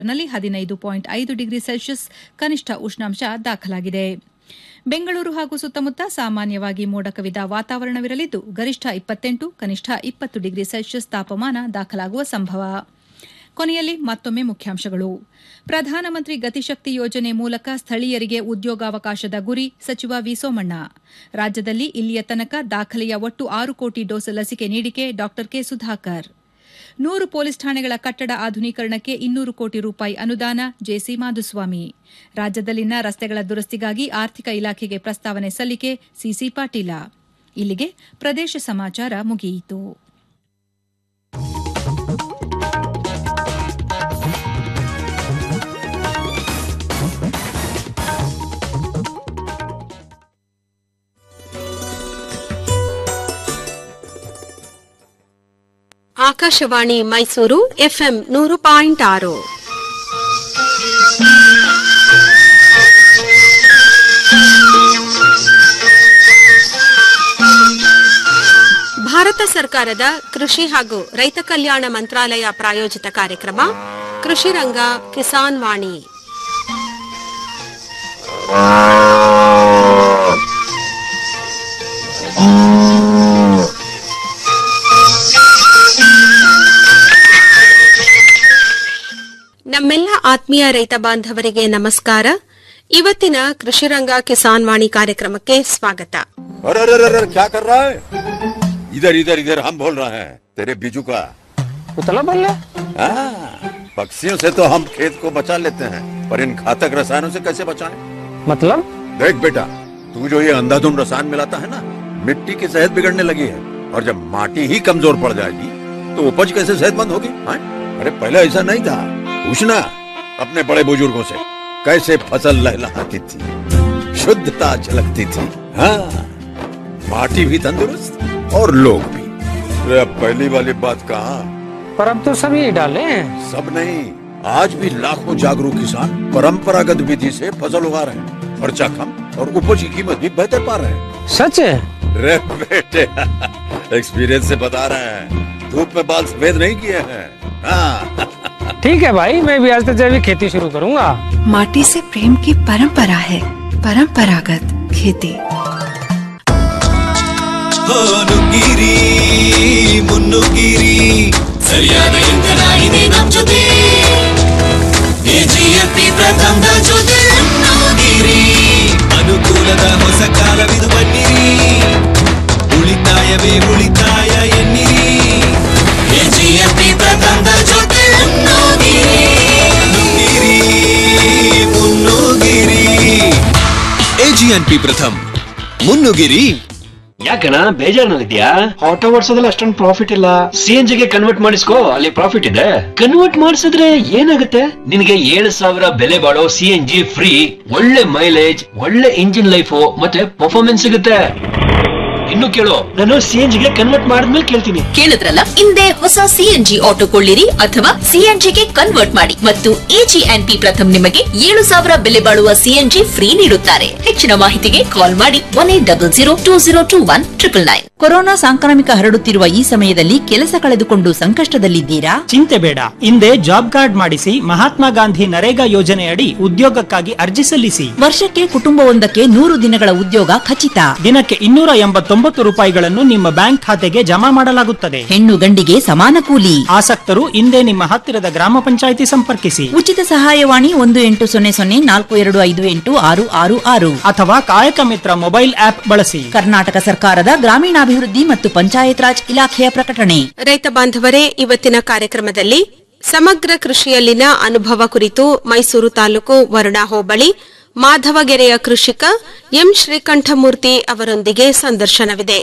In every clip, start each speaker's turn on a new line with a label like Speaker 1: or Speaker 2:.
Speaker 1: ನಲ್ಲಿ ಹದಿನೈದು ಪಾಯಿಂಟ್ ಐದು ಡಿಗ್ರಿ ಸೆಲ್ಸಿಯಸ್ ಕನಿಷ್ಠ ಉಷ್ಣಾಂಶ ದಾಖಲಾಗಿದೆ ಬೆಂಗಳೂರು ಹಾಗೂ ಸುತ್ತಮುತ್ತ ಸಾಮಾನ್ಯವಾಗಿ ಮೋಡ ಕವಿದ ವಾತಾವರಣವಿರಲಿದ್ದು ಗರಿಷ್ಠ ಇಪ್ಪತ್ತೆಂಟು ಕನಿಷ್ಠ ಇಪ್ಪತ್ತು ಡಿಗ್ರಿ ಸೆಲ್ಸಿಯಸ್ ತಾಪಮಾನ ದಾಖಲಾಗುವ ಸಂಭವ ಕೊನೆಯಲ್ಲಿ ಮತ್ತೊಮ್ಮೆ ಮುಖ್ಯಾಂಶಗಳು ಪ್ರಧಾನಮಂತ್ರಿ ಗತಿಶಕ್ತಿ ಯೋಜನೆ ಮೂಲಕ ಸ್ಥಳೀಯರಿಗೆ ಉದ್ಯೋಗಾವಕಾಶದ ಗುರಿ ಸಚಿವ ವಿ ಸೋಮಣ್ಣ ರಾಜ್ಯದಲ್ಲಿ ಇಲ್ಲಿಯ ತನಕ ದಾಖಲೆಯ ಒಟ್ಟು ಆರು ಕೋಟಿ ಡೋಸ್ ಲಸಿಕೆ ನೀಡಿಕೆ ಡಾ ಕೆ ಸುಧಾಕರ್ ನೂರು ಪೊಲೀಸ್ ಠಾಣೆಗಳ ಕಟ್ಟಡ ಆಧುನೀಕರಣಕ್ಕೆ ಇನ್ನೂರು ಕೋಟಿ ರೂಪಾಯಿ ಅನುದಾನ ಜೆಸಿ ಮಾಧುಸ್ವಾಮಿ ರಾಜ್ಯದಲ್ಲಿನ ರಸ್ತೆಗಳ ದುರಸ್ತಿಗಾಗಿ ಆರ್ಥಿಕ ಇಲಾಖೆಗೆ ಪ್ರಸ್ತಾವನೆ ಸಲ್ಲಿಕೆ ಸಿಸಿ ಪಾಟೀಲ ಇಲ್ಲಿಗೆ ಪ್ರದೇಶ ಸಮಾಚಾರ ಮುಗಿಯಿತು
Speaker 2: ಆಕಾಶವಾಣಿ ಮೈಸೂರು ಎಫ್ಎಂ ನೂರು ಪಾಯಿಂಟ್ ಆರು ಭಾರತ ಸರ್ಕಾರದ ಕೃಷಿ ಹಾಗೂ ರೈತ ಕಲ್ಯಾಣ ಮಂತ್ರಾಲಯ ಪ್ರಾಯೋಜಿತ ಕಾರ್ಯಕ್ರಮ ಕೃಷಿ ರಂಗ ಕಿಸಾನ್ ವಾಣಿ ನಮ್ಮೆಲ್ಲ ಆತ್ಮೀಯ ರೈತ ಬಾಂಧವರಿಗೆ ನಮಸ್ಕಾರ ಇವತ್ತಿನ ಕೃಷಿರಂಗ ಕಿಸಾನ್ ವಾಣಿ ಕಾರ್ಯಕ್ರಮಕ್ಕೆ ಸ್ವಾಗತ
Speaker 3: अरे अरे अरे अरे क्या कर रहा है इधर इधर इधर हम बोल रहे हैं तेरे बीजू का
Speaker 4: उतला बोल रहा
Speaker 3: हाँ, पक्षियों से तो हम खेत को बचा लेते हैं पर इन घातक रसायनों से कैसे बचाएं?
Speaker 4: मतलब
Speaker 3: देख बेटा तू जो ये अंधाधुंध रसायन मिलाता है ना मिट्टी की सेहत बिगड़ने लगी है और जब माटी ही कमजोर पड़ जाएगी तो उपज कैसे सेहतमंद होगी हाँ? अरे पहले ऐसा नहीं था पूछना अपने बड़े बुजुर्गों से कैसे फसल लहलहाती थी शुद्धता झलकती थी हाँ माटी भी तंदुरुस्त और लोग भी अरे अब पहली वाली बात कहाँ
Speaker 4: पर अब तो सभी डाले हैं
Speaker 3: सब नहीं आज भी लाखों जागरूक किसान परंपरागत विधि से फसल उगा रहे हैं खर्चा कम और उपज की कीमत भी बेहतर पा रहे हैं
Speaker 4: सच है
Speaker 3: रे बेटे एक्सपीरियंस से बता रहे हैं धूप में बाल सफेद नहीं किए हैं हाँ
Speaker 4: ठीक है भाई मैं भी आज से जैविक खेती शुरू करूंगा
Speaker 5: माटी से प्रेम की परंपरा है परंपरागत खेती
Speaker 6: ನುಗ್ಗಿರಿ ಮುನ್ನುಗ್ಗಿರಿ ಸರಿಯಾದ ಇಂಧನ ಇದೆ ನಮ್ ಜೊತೆ ಎಜಿಎಫ್ಪಿ ಪ್ರಥಮದ ಜೊತೆ ಮುನ್ನುಗ್ಗಿರಿ ಅನುಕೂಲದ ಹೊಸ ಕಾಲವಿದು ಬನ್ನಿರಿ ಉಳಿತಾಯವೇ ಉಳಿತಾಯ ಎನ್ನಿರಿ ಎಜಿಎಫ್ಪಿ ಪ್ರಥಮದ ಜೊತೆ ಮುನ್ನುಗ್ಗಿರಿ ನುಗ್ಗಿರಿ ಮುನ್ನುಗ್ಗಿರಿ ಎಜಿಎನ್ಪಿ ಪ್ರಥಮ್ ಮುನ್ನುಗಿರಿ
Speaker 7: ಯಾಕಣ ಬೇಜಾರಿನಲ್ಲಿದ್ಯಾ
Speaker 4: ಆಟೋ ಓಡಿಸೋದ್ರಲ್ಲಿ ಅಷ್ಟೊಂದು ಪ್ರಾಫಿಟ್ ಇಲ್ಲ
Speaker 7: ಸಿ ಎನ್ ಜಿಗೆ ಕನ್ವರ್ಟ್ ಮಾಡಿಸ್ಕೋ ಅಲ್ಲಿ ಪ್ರಾಫಿಟ್ ಇದೆ ಕನ್ವರ್ಟ್ ಮಾಡಿಸಿದ್ರೆ ಏನಾಗುತ್ತೆ ನಿನಗೆ ಏಳು ಸಾವಿರ ಬೆಲೆ ಬಾಳೋ ಸಿ ಎನ್ ಜಿ ಫ್ರೀ ಒಳ್ಳೆ ಮೈಲೇಜ್ ಒಳ್ಳೆ ಇಂಜಿನ್ ಲೈಫ್ ಮತ್ತೆ ಪರ್ಫಾರ್ಮೆನ್ಸ್ ಸಿಗುತ್ತೆ ಇನ್ನು ಕೇಳು ನಾನು ಸಿ ಎನ್ ಜಿಗೆ ಕನ್ವರ್ಟ್ ಮಾಡಿದ್ಮೇಲೆ ಕೇಳ್ತೀನಿ
Speaker 8: ಕೇಳಿದ್ರಲ್ಲ ಹಿಂದೆ ಹೊಸ ಸಿಎನ್ಜಿ ಆಟೋ ಕೊಳ್ಳಿರಿ ಅಥವಾ ಸಿಎನ್ಜಿಗೆ ಕನ್ವರ್ಟ್ ಮಾಡಿ ಮತ್ತು ಎಜಿಎನ್ಪಿ ಪ್ರಥಮ್ ನಿಮಗೆ ಏಳು ಸಾವಿರ ಬೆಲೆ ಬಾಳುವ ಸಿಎನ್ಜಿ ಫ್ರೀ ನೀಡುತ್ತಾರೆ ಹೆಚ್ಚಿನ ಮಾಹಿತಿಗೆ ಕಾಲ್ ಮಾಡಿ one eight double zero two zero two one triple nine
Speaker 9: corona ಸಾಂಕ್ರಾಮಿಕ ಹರಡುತ್ತಿರುವ ಈ ಸಮಯದಲ್ಲಿ ಕೆಲಸ ಕಳೆದುಕೊಂಡು ಸಂಕಷ್ಟದಲ್ಲಿದ್ದೀರಾ
Speaker 10: ಚಿಂತೆ ಬೇಡ ಹಿಂದೆ ಜಾಬ್ ಕಾರ್ಡ್ ಮಾಡಿಸಿ ಮಹಾತ್ಮ ಗಾಂಧಿ ನರೇಗಾ ಯೋಜನೆಯಡಿ ಉದ್ಯೋಗಕ್ಕಾಗಿ ಅರ್ಜಿ ಸಲ್ಲಿಸಿ
Speaker 9: ವರ್ಷಕ್ಕೆ ಕುಟುಂಬವೊಂದಕ್ಕೆ ನೂರು ದಿನಗಳ ಉದ್ಯೋಗ ಖಚಿತ
Speaker 10: ದಿನಕ್ಕೆ ಇನ್ನೂರ ಎಂಬತ್ತೊಂಬತ್ತು ರೂಪಾಯಿಗಳನ್ನು ನಿಮ್ಮ ಬ್ಯಾಂಕ್ ಖಾತೆಗೆ ಜಮಾ ಮಾಡಲಾಗುತ್ತದೆ
Speaker 9: ಹೆಣ್ಣು ಗಂಡಿಗೆ ಸಮಾನ ಕೂಲಿ
Speaker 10: ಆಸಕ್ತರು ಹಿಂದೆ ನಿಮ್ಮ ಹತ್ತಿರದ ಗ್ರಾಮ ಪಂಚಾಯಿತಿ ಸಂಪರ್ಕಿಸಿ
Speaker 9: ಉಚಿತ ಸಹಾಯವಾಣಿ ಒಂದು ಎಂಟು ಸೊನ್ನೆ ಸೊನ್ನೆ ನಾಲ್ಕು ಎರಡು ಐದು ಎಂಟು ಆರು ಆರು ಆರು
Speaker 10: ಅಥವಾ ಕಾಯಕ ಮಿತ್ರ ಮೊಬೈಲ್ ಆಪ್ ಬಳಸಿ
Speaker 9: ಕರ್ನಾಟಕ ಸರ್ಕಾರದ ಗ್ರಾಮೀಣಾಭಿವೃದ್ಧಿ ಮತ್ತು ಪಂಚಾಯತ್ ರಾಜ್ ಇಲಾಖೆಯ ಪ್ರಕಟಣೆ
Speaker 2: ರೈತ ಬಾಂಧವರೇ ಇವತ್ತಿನ ಕಾರ್ಯಕ್ರಮದಲ್ಲಿ ಸಮಗ್ರ ಕೃಷಿಯಲ್ಲಿನ ಅನುಭವ ಕುರಿತು ಮೈಸೂರು ತಾಲೂಕು ವರುಣಾ ಹೋಬಳಿ ಮಾಧವಗೆರೆಯ ಕೃಷಿಕ ಎಂ ಶ್ರೀಕಂಠಮೂರ್ತಿ ಅವರೊಂದಿಗೆ ಸಂದರ್ಶನವಿದೆ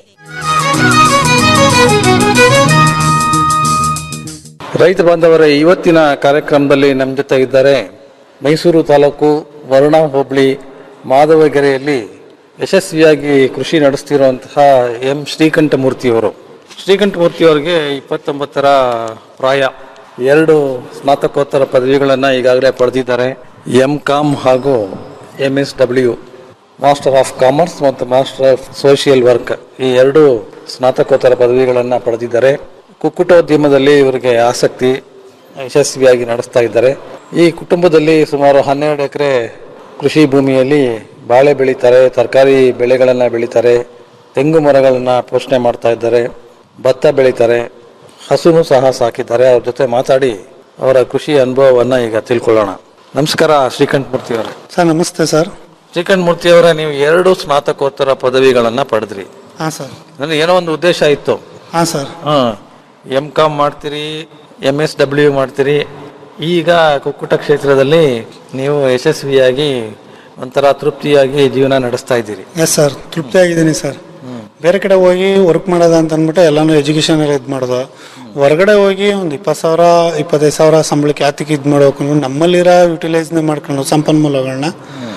Speaker 11: ರೈತ ಬಾಂಧವರೇ ಇವತ್ತಿನ ಕಾರ್ಯಕ್ರಮದಲ್ಲಿ ನಮ್ಮ ಜೊತೆ ಇದ್ದಾರೆ ಮೈಸೂರು ತಾಲೂಕು ವರುಣಾ ಹೋಬಳಿ ಮಾಧವಗೆರೆಯಲ್ಲಿ ಯಶಸ್ವಿಯಾಗಿ ಕೃಷಿ ನಡೆಸ್ತಿರುವಂತಹ ಎಂ ಶ್ರೀಕಂಠಮೂರ್ತಿಯವರು ಶ್ರೀಕಂಠಮೂರ್ತಿಯವರಿಗೆ ಇಪ್ಪತ್ತೊಂಬತ್ತರ ಪ್ರಾಯ ಎರಡು ಸ್ನಾತಕೋತ್ತರ ಪದವಿಗಳನ್ನು ಈಗಾಗಲೇ ಪಡೆದಿದ್ದಾರೆ ಎಂ ಕಾಮ್ ಹಾಗೂ M S W master of commerce ಮತ್ತು ಮಾಸ್ಟರ್ ಆಫ್ ಸೋಷಿಯಲ್ ವರ್ಕ್ ಈ ಎರಡು ಸ್ನಾತಕೋತ್ತರ ಪದವಿಗಳನ್ನು ಪಡೆದಿದ್ದಾರೆ ಕುಕ್ಕುಟೋದ್ಯಮದಲ್ಲಿ ಇವರಿಗೆ ಆಸಕ್ತಿ ಯಶಸ್ವಿಯಾಗಿ ನಡೆಸ್ತಾ ಇದ್ದಾರೆ ಈ ಕುಟುಂಬದಲ್ಲಿ ಸುಮಾರು ಹನ್ನೆರಡು ಎಕರೆ ಕೃಷಿ ಭೂಮಿಯಲ್ಲಿ ಬಾಳೆ ಬೆಳೀತಾರೆ ತರಕಾರಿ ಬೆಳೆಗಳನ್ನು ಬೆಳೀತಾರೆ ತೆಂಗು ಮರಗಳನ್ನು ಪೋಷಣೆ ಮಾಡ್ತಾ ಇದ್ದಾರೆ ಭತ್ತ ಬೆಳೀತಾರೆ ಹಸುನು ಸಹ ಸಾಕಿದ್ದಾರೆ ಅವ್ರ ಜೊತೆ ಮಾತಾಡಿ ಅವರ ಕೃಷಿ ಅನುಭವವನ್ನು ಈಗ ತಿಳ್ಕೊಳ್ಳೋಣ ನಮಸ್ಕಾರ ಶ್ರೀಕಂಠ ಮೂರ್ತಿ ಅವರೇ
Speaker 12: ಸರ್ ನಮಸ್ತೆ ಸರ್
Speaker 11: ಶ್ರೀಕಂಠ ಮೂರ್ತಿ ಅವರೇ ನೀವು ಎರಡು ಸ್ನಾತಕೋತ್ತರ ಪದವಿಗಳನ್ನು ಪಡೆದ್ರಿ
Speaker 12: ಹಾಂ ಸರ್
Speaker 11: ನನಗೆ ಏನೋ ಒಂದು ಉದ್ದೇಶ ಇತ್ತು
Speaker 12: ಹಾಂ ಸರ್
Speaker 11: ಹಾಂ ಎಮ್ ಕಾಮ್ ಮಾಡ್ತೀರಿ ಎಮ್ ಎಸ್ ಡಬ್ಲ್ಯೂ ಮಾಡ್ತೀರಿ ಈಗ ಕುಕ್ಕುಟ ಕ್ಷೇತ್ರದಲ್ಲಿ ನೀವು ಯಶಸ್ವಿಯಾಗಿ ಒಂಥರ ತೃಪ್ತಿಯಾಗಿ ಜೀವನ ನಡೆಸ್ತಾ ಇದ್ದೀರಿ
Speaker 12: ಎಸ್ ಸರ್ ತೃಪ್ತಿಯಾಗಿದ್ದೀನಿ ಸರ್ ಬೇರೆ ಕಡೆ ಹೋಗಿ ವರ್ಕ್ ಮಾಡೋದ ಅಂತ ಅಂದ್ಬಿಟ್ಟು ಎಲ್ಲಾನು ಎಜುಕೇಶನ್ ಎಲ್ಲ ಇದು ಮಾಡೋದು ಹೊರಗಡೆ ಹೋಗಿ ಒಂದು ಇಪ್ಪತ್ತು ಸಾವಿರ ಇಪ್ಪತ್ತೈದು ಸಾವಿರ ಸಂಬಳಕ್ಕೆ ಯಾತಕ್ಕೆ ಇದು ಮಾಡ್ಬೇಕು ಅಂದ್ಬಿಟ್ಟು ನಮ್ಮಲ್ಲಿರೋ ಯುಟಿಲೈಸ್ನೇ ಮಾಡ್ಕೊಂಡು ಸಂಪನ್ಮೂಲಗಳನ್ನ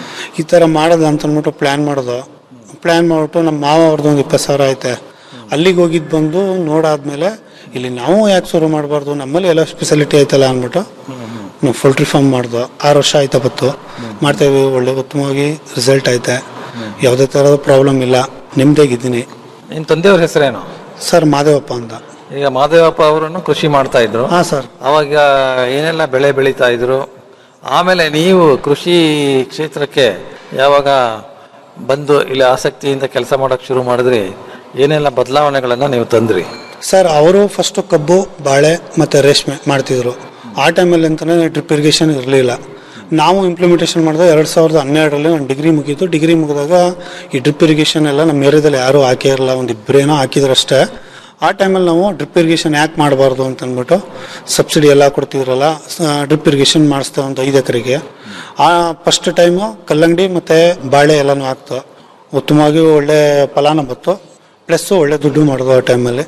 Speaker 12: ಈ ಥರ ಮಾಡೋದು ಅಂತ ಅಂದ್ಬಿಟ್ಟು ಪ್ಲ್ಯಾನ್ ಮಾಡೋದು ಪ್ಲ್ಯಾನ್ ಮಾಡ್ಬಿಟ್ಟು ನಮ್ಮ ಮಾವ ಅವ್ರದ್ದು ಒಂದು ಇಪ್ಪತ್ತು ಸಾವಿರ ಐತೆ ಅಲ್ಲಿಗೆ ಹೋಗಿದ್ದು ಬಂದು ನೋಡಾದ್ಮೇಲೆ ಇಲ್ಲಿ ನಾವು ಯಾಕೆ ಶುರು ಮಾಡಬಾರ್ದು ನಮ್ಮಲ್ಲಿ ಎಲ್ಲ ಸ್ಪೆಷಾಲಿಟಿ ಐತಲ್ಲ ಅಂದ್ಬಿಟ್ಟು ನಾವು ಪೋಲ್ಟ್ರಿ ಫಾರ್ಮ್ ಮಾಡ್ದು ಆರು ವರ್ಷ ಆಯ್ತಾ ಬತ್ತು ಮಾಡ್ತಾ ಇದೀವಿ ಒಳ್ಳೆ ಉತ್ತಮವಾಗಿ ರಿಸಲ್ಟ್ ಐತೆ ಯಾವುದೇ ಥರದ ಪ್ರಾಬ್ಲಮ್ ಇಲ್ಲ ನೆಮ್ಮದಿಯಾಗಿದ್ದೀನಿ
Speaker 11: ನಿಮ್ಮ ತಂದೆಯವ್ರ ಹೆಸರೇನು
Speaker 12: ಸರ್ ಮಾದೇವಪ್ಪ ಅಂತ
Speaker 11: ಈಗ ಮಾದೇವಪ್ಪ ಅವರನ್ನು ಕೃಷಿ ಮಾಡ್ತಾ ಇದ್ರು
Speaker 12: ಹಾಂ ಸರ್
Speaker 11: ಅವಾಗ ಏನೆಲ್ಲ ಬೆಳೆ ಬೆಳೀತಾ ಇದ್ರು ಆಮೇಲೆ ನೀವು ಕೃಷಿ ಕ್ಷೇತ್ರಕ್ಕೆ ಯಾವಾಗ ಬಂದು ಇಲ್ಲಿ ಆಸಕ್ತಿಯಿಂದ ಕೆಲಸ ಮಾಡೋಕೆ ಶುರು ಮಾಡಿದ್ರಿ ಏನೆಲ್ಲ ಬದಲಾವಣೆಗಳನ್ನು ನೀವು ತಂದ್ರಿ
Speaker 12: ಸರ್ ಅವರು ಫಸ್ಟು ಕಬ್ಬು ಬಾಳೆ ಮತ್ತು ರೇಷ್ಮೆ ಮಾಡ್ತಿದ್ರು ಆ ಟೈಮಲ್ಲಿ ಅಂತಲೇ ಡ್ರಿಪ್ ಇರಿಗೇಷನ್ ಇರಲಿಲ್ಲ ನಾವು ಇಂಪ್ಲಿಮೆಂಟೇಷನ್ ಮಾಡಿದಾಗ ಎರಡು ಸಾವಿರದ ಹನ್ನೆರಡರಲ್ಲಿ ನಾನು ಡಿಗ್ರಿ ಮುಗೀತು ಡಿಗ್ರಿ ಮುಗಿದಾಗ ಈ ಡ್ರಿಪ್ ಇರಿಗೇಷನ್ ಎಲ್ಲ ನಮ್ಮ ಏರಿಯಾದಲ್ಲಿ ಯಾರೂ ಹಾಕೇ ಇರಲ್ಲ ಒಂದು ಇಬ್ಬರೇನೋ ಹಾಕಿದ್ರಷ್ಟೇ ಆ ಟೈಮಲ್ಲಿ ನಾವು ಡ್ರಿಪ್ ಇರಿಗೇಷನ್ ಯಾಕೆ ಮಾಡಬಾರ್ದು ಅಂತ ಅಂದ್ಬಿಟ್ಟು ಸಬ್ಸಿಡಿ ಎಲ್ಲ ಕೊಡ್ತಿದ್ರಲ್ಲ ಡ್ರಿಪ್ ಇರಿಗೇಷನ್ ಮಾಡಿಸ್ತೇವೆ ಒಂದು ಐದು ಎಕರೆಗೆ ಆ ಫಸ್ಟ್ ಟೈಮು ಕಲ್ಲಂಗಡಿ ಮತ್ತು ಬಾಳೆ ಎಲ್ಲನೂ ಹಾಕ್ತು ಉತ್ತಮವಾಗಿ ಒಳ್ಳೆ ಫಲಾನ ಬತ್ತು ಪ್ಲಸ್ಸು ಒಳ್ಳೆ ದುಡ್ಡು ಮಾಡೋದು ಆ ಟೈಮಲ್ಲಿ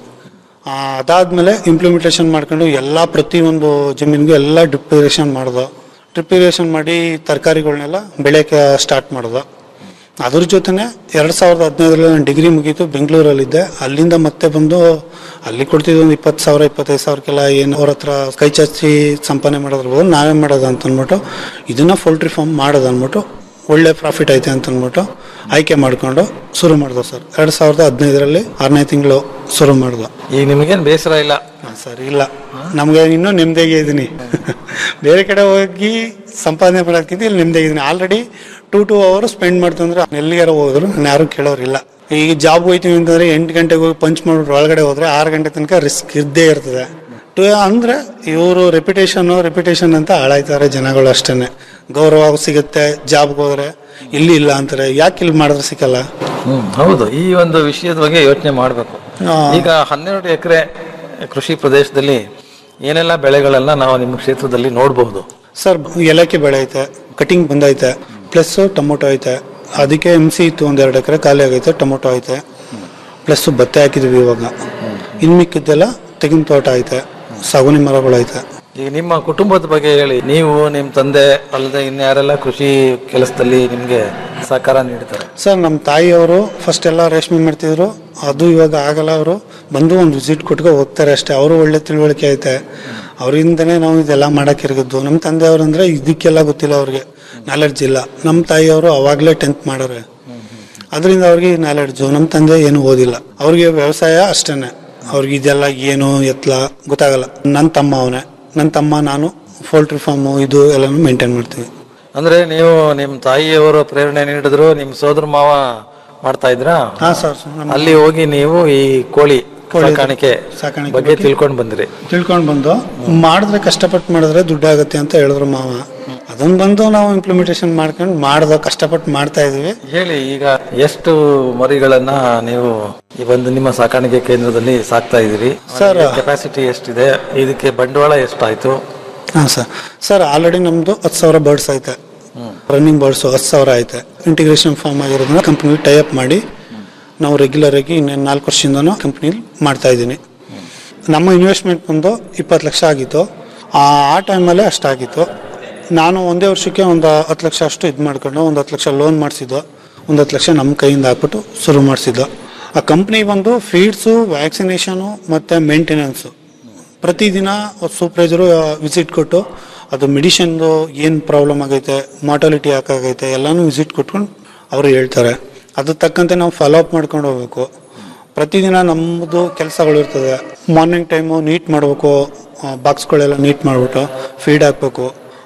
Speaker 12: ಅದಾದಮೇಲೆ ಇಂಪ್ಲಿಮೆಂಟೇಷನ್ ಮಾಡ್ಕೊಂಡು ಎಲ್ಲ ಪ್ರತಿಯೊಂದು ಜಮೀನಿಗೂ ಎಲ್ಲ ಡ್ರಿಪ್ ಇರಿಗೇಷನ್ ಮಾಡೋದು ಡ್ರಿಪ್ ಇರಿಗೇಷನ್ ಮಾಡಿ ತರಕಾರಿಗಳನ್ನೆಲ್ಲ ಬೆಳೆಯೋಕ್ಕೆ ಸ್ಟಾರ್ಟ್ ಮಾಡೋದು ಅದ್ರ ಜೊತೆನೆ ಎರಡು ಸಾವಿರದ ಹದಿನೈದರಲ್ಲಿ ನಾನು ಡಿಗ್ರಿ ಮುಗೀತು ಬೆಂಗಳೂರಲ್ಲಿದ್ದೆ ಅಲ್ಲಿಂದ ಮತ್ತೆ ಬಂದು ಅಲ್ಲಿ ಕೊಡ್ತಿದ್ದೆ ಒಂದು ಇಪ್ಪತ್ತು ಸಾವಿರ ಇಪ್ಪತ್ತೈದು ಸಾವಿರಕ್ಕೆಲ್ಲ ಏನು ಅವ್ರ ಹತ್ರ ಕೈ ಚಾಚಿ ಸಂಪಾದನೆ ಮಾಡೋದ್ರ ನಾವೇ ಮಾಡೋದು ಅಂತ ಅಂದ್ಬಿಟ್ಟು ಇದನ್ನ ಪೋಲ್ಟ್ರಿ ಫಾರ್ಮ್ ಮಾಡೋದು ಅಂದ್ಬಿಟ್ಟು ಒಳ್ಳೆ ಪ್ರಾಫಿಟ್ ಐತೆ ಅಂತ ಅಂದ್ಬಿಟ್ಟು ಆಯ್ಕೆ ಮಾಡ್ಕೊಂಡು ಶುರು ಮಾಡಿದ್ವು ಸರ್ ಎರಡು ಸಾವಿರದ ಹದಿನೈದರಲ್ಲಿ ಆರನೇ ತಿಂಗಳು ಶುರು ಮಾಡಿದ್ವು
Speaker 11: ಈಗ ನಿಮಗೇನು ಬೇಸರ ಇಲ್ಲ
Speaker 12: ಸರ್ ಇಲ್ಲ ನಮಗೆ ಇನ್ನೂ ನೆಮ್ಮದಿಯಾಗಿ ಇದ್ದೀನಿ ಬೇರೆ ಕಡೆ ಹೋಗಿ ಸಂಪಾದನೆ ಮಾಡೋದಕ್ಕಿಂತ ಇಲ್ಲಿ ನೆಮ್ಮದಿಯಾಗಿದ್ದೀನಿ already two two hour spend ಮಾಡ್ತಂದ್ರೆ ಎಲ್ಲಿಗಾರ ಹೋದ್ರು ನಾನು ಯಾರು ಕೇಳೋರಿಲ್ಲ ಈಗ ಜಾಬ್ ಹೋಯ್ತೀವಿ ಅಂತಂದ್ರೆ ಎಂಟು ಗಂಟೆಗೆ ಹೋಗಿ ಪಂಚ್ ಮಾಡ್ಬಿಟ್ಟು ಒಳಗಡೆ ಹೋದ್ರೆ ಆರು ಗಂಟೆ ತನಕ ರಿಸ್ಕ್ ಇದ್ದೇ ಇರ್ತದೆ ಟು ಅಂದ್ರೆ ಇವರು ರೆಪ್ಯುಟೇಷನ್ ರೆಪ್ಯುಟೇಷನ್ ಅಂತ ಹಾಳಾಯ್ತಾರೆ ಜನಗಳು ಅಷ್ಟೇನೆ ಗೌರವ ಸಿಗುತ್ತೆ ಜಾಬ್ಗೆ ಹೋದ್ರೆ ಇಲ್ಲಿ ಇಲ್ಲ ಅಂತಾರೆ ಯಾಕೆ ಇಲ್ಲಿ ಮಾಡಿದ್ರೆ ಸಿಕ್ಕಲ್ಲ
Speaker 11: ಹ್ಮ್ ಹೌದು ಈ ಒಂದು ವಿಷಯದ ಬಗ್ಗೆ ಯೋಚನೆ ಮಾಡಬೇಕು
Speaker 12: ಆ.
Speaker 11: ಈಗ ಹನ್ನೆರಡು ಎಕರೆ ಕೃಷಿ ಪ್ರದೇಶದಲ್ಲಿ ಏನೆಲ್ಲ ಬೆಳೆಗಳನ್ನ ನಾವು ನಿಮ್ಮ ಕ್ಷೇತ್ರದಲ್ಲಿ ನೋಡಬಹುದು
Speaker 12: ಸರ್ ಏಲಕ್ಕಿ ಬೆಳೆ ಐತೆ ಕಟಿಂಗ್ ಬಂದೈತೆ ಪ್ಲಸ್ ಟೊಮೊಟೊ ಐತೆ ಅದಕ್ಕೆ ಎಮ್ ಸಿ ಇತ್ತು ಒಂದೆರಡು ಎಕರೆ ಖಾಲಿ ಆಗೈತೆ ಟೊಮೊಟೊ ಐತೆ ಪ್ಲಸ್ ಭತ್ತ ಹಾಕಿದ್ವಿ ಇವಾಗ ಇನ್ನು ಮಿಕ್ಕಿದ್ದೆಲ್ಲ ತೆಂಗಿನ ತೋಟ ಐತೆ ಸಾಗುನಿ ಮರಗಳು ಐತೆ
Speaker 11: ಈಗ ನಿಮ್ಮ ಕುಟುಂಬದ ಬಗ್ಗೆ ಹೇಳಿ ನೀವು ನಿಮ್ಮ ತಂದೆ ಅಲ್ಲದೆ ಇನ್ಯಾರೆಲ್ಲ ಕೃಷಿ ಕೆಲಸದಲ್ಲಿ ನಿಮ್ಗೆ ಸಹಕಾರ ನೀಡ್ತಾರೆ
Speaker 12: ಸರ್ ನಮ್ಮ ತಾಯಿಯವರು ಫಸ್ಟ್ ಎಲ್ಲ ರೇಷ್ಮೆ ಮಾಡ್ತಿದ್ರು ಅದು ಇವಾಗ ಆಗಲ್ಲ ಅವರು ಬಂದು ಒಂದು ವಿಸಿಟ್ ಕೊಟ್ಕೊ ಹೋಗ್ತಾರೆ ಅಷ್ಟೇ ಅವರು ಒಳ್ಳೆ ತಿಳುವಳಿಕೆ ಐತೆ ಅವರಿಂದನೇ ನಾವು ಇದೆಲ್ಲ ಮಾಡಕ್ಕೆ ಇರಗಿದ್ದು ನಮ್ಮ ತಂದೆಯವರು ಅಂದ್ರೆ ಇದಕ್ಕೆಲ್ಲ ಗೊತ್ತಿಲ್ಲ ಅವ್ರಿಗೆ ನಾಲೆಡ್ಜ್ ಇಲ್ಲ ನಮ್ಮ ತಾಯಿಯವರು ಅವಾಗಲೇ ಟೆಂತ್ ಮಾಡೋರೆ ಅದರಿಂದ ಅವ್ರಿಗೆ ನಾಲೆಡ್ಜು ನಮ್ಮ ತಂದೆ ಏನು ಓದಿಲ್ಲ ಅವ್ರಿಗೆ ವ್ಯವಸಾಯ ಅಷ್ಟೇನೆ ಅವ್ರಿಗೆ ಇದೆಲ್ಲ ಏನು ಎತ್ತಲ ಗೊತ್ತಾಗಲ್ಲ ನನ್ನ ತಮ್ಮ ಅವನೇ ನನ್ನ ತಮ್ಮ ನಾನು ಪೋಲ್ಟ್ರಿ ಫಾರ್ಮು ಇದು ಎಲ್ಲನೂ ಮೇಂಟೈನ್ ಮಾಡ್ತೀವಿ
Speaker 11: ಅಂದ್ರೆ ನೀವು ನಿಮ್ಮ ತಾಯಿಯವರು ಪ್ರೇರಣೆ ನೀಡಿದ್ರು ನಿಮ್ಮ ಸೋದರ ಮಾವ ಮಾಡ್ತಾ ಇದ್ರಾ
Speaker 12: ಹಾ ಸರ್
Speaker 11: ಅಲ್ಲಿ ಹೋಗಿ ನೀವು ಈ ಕೋಳಿ
Speaker 12: ಕೋಳಿ
Speaker 11: ಸಾಕಾಣಿಕೆ
Speaker 12: ಸಾಕಾಣಿಕೆ
Speaker 11: ಬಗ್ಗೆ
Speaker 12: ಬಗ್ಗೆ
Speaker 11: ತಿಳ್ಕೊಂಡು ಬಂದ್ರಿ
Speaker 12: ತಿಳ್ಕೊಂಡು ಬಂದು ಮಾಡಿದ್ರೆ ಕಷ್ಟಪಟ್ಟು ಮಾಡಿದ್ರೆ ದುಡ್ಡಾಗುತ್ತೆ ಅಂತ ಹೇಳಿದ್ರು ಮಾವ ಅದನ್ನ ಬಂದು ನಾವು ಇಂಪ್ಲಿಮೆಂಟೇಷನ್ ಮಾಡ್ಕೊಂಡು ಮಾಡ್ದ ಕಷ್ಟಪಟ್ಟು ಮಾಡ್ತಾ ಇದೀವಿ
Speaker 11: ಹೇಳಿ ಈಗ ಎಷ್ಟು ಮರಿಗಳನ್ನ ನೀವು ಈ ಒಂದು ನಿಮ್ಮ ಸಾಕಾಣಿಕೆ ಕೇಂದ್ರದಲ್ಲಿ ಸಾಕ್ತಾ ಇದ್ದೀರಿ
Speaker 12: ಸರ್
Speaker 11: ಕೆಪಾಸಿಟಿ ಎಷ್ಟಿದೆ ಇದಕ್ಕೆ ಬಂಡವಾಳ ಎಷ್ಟಾಯ್ತು
Speaker 12: ಹಾಂ ಸರ್ ಸರ್ ಆಲ್ರೆಡಿ ನಮ್ದು ಹತ್ತು ಸಾವಿರ ಬರ್ಡ್ಸ್ ಐತೆ ರನ್ನಿಂಗ್ ಬರ್ಡ್ಸು ಹತ್ತು ಸಾವಿರ ಐತೆ ಇಂಟಿಗ್ರೇಷನ್ ಫಾರ್ಮ್ ಆಗಿರೋದ್ರಿಂದ ಕಂಪ್ನಿ ಟೈ ಅಪ್ ಮಾಡಿ ನಾವು ರೆಗ್ಯುಲರ್ ಆಗಿ ಇನ್ನೇನು ನಾಲ್ಕು ವರ್ಷದಿಂದನೂ ಕಂಪ್ನಿಲಿ ಮಾಡ್ತಾ ಇದ್ದೀನಿ ನಮ್ಮ ಇನ್ವೆಸ್ಟ್ಮೆಂಟ್ ಬಂದು ಇಪ್ಪತ್ತು ಲಕ್ಷ ಆಗಿತ್ತು ಆ ಆ ಟೈಮಲ್ಲೇ ಅಷ್ಟಾಗಿತ್ತು ನಾನು ಒಂದೇ ವರ್ಷಕ್ಕೆ ಒಂದು ಹತ್ತು ಲಕ್ಷ ಅಷ್ಟು ಇದು ಮಾಡ್ಕೊಂಡು ಒಂದು ಹತ್ತು ಲಕ್ಷ ಲೋನ್ ಮಾಡಿಸಿದ್ದು ಒಂದು ಹತ್ತು ಲಕ್ಷ ನಮ್ಮ ಕೈಯಿಂದ ಹಾಕ್ಬಿಟ್ಟು ಶುರು ಮಾಡಿಸಿದ್ದು ಆ ಕಂಪ್ನಿ ಬಂದು ಫೀಡ್ಸು ವ್ಯಾಕ್ಸಿನೇಷನು ಮತ್ತು ಮೇಂಟೆನೆನ್ಸು ಪ್ರತಿದಿನ ಸೂಪ್ರೈಸರು ವಿಸಿಟ್ ಕೊಟ್ಟು ಅದು ಮೆಡಿಷನ್ದು ಏನು ಪ್ರಾಬ್ಲಮ್ ಆಗೈತೆ ಮಾರ್ಟಾಲಿಟಿ ಯಾಕಾಗೈತೆ ಎಲ್ಲನೂ ವಿಸಿಟ್ ಕೊಟ್ಕೊಂಡು ಅವರು ಹೇಳ್ತಾರೆ ಅದ್ರ ತಕ್ಕಂತೆ ನಾವು ಫಾಲೋ ಅಪ್ ಮಾಡ್ಕೊಂಡು ಹೋಗ್ಬೇಕು ಪ್ರತಿದಿನ ನಮ್ಮದು ಕೆಲಸಗಳು ಇರ್ತದೆ ಮಾರ್ನಿಂಗ್ ಟೈಮು ನೀಟ್ ಮಾಡಬೇಕು ಬಾಕ್ಸ್ಗಳೆಲ್ಲ ನೀಟ್ ಮಾಡಿಬಿಟ್ಟು ಫೀಡ್ ಹಾಕಬೇಕು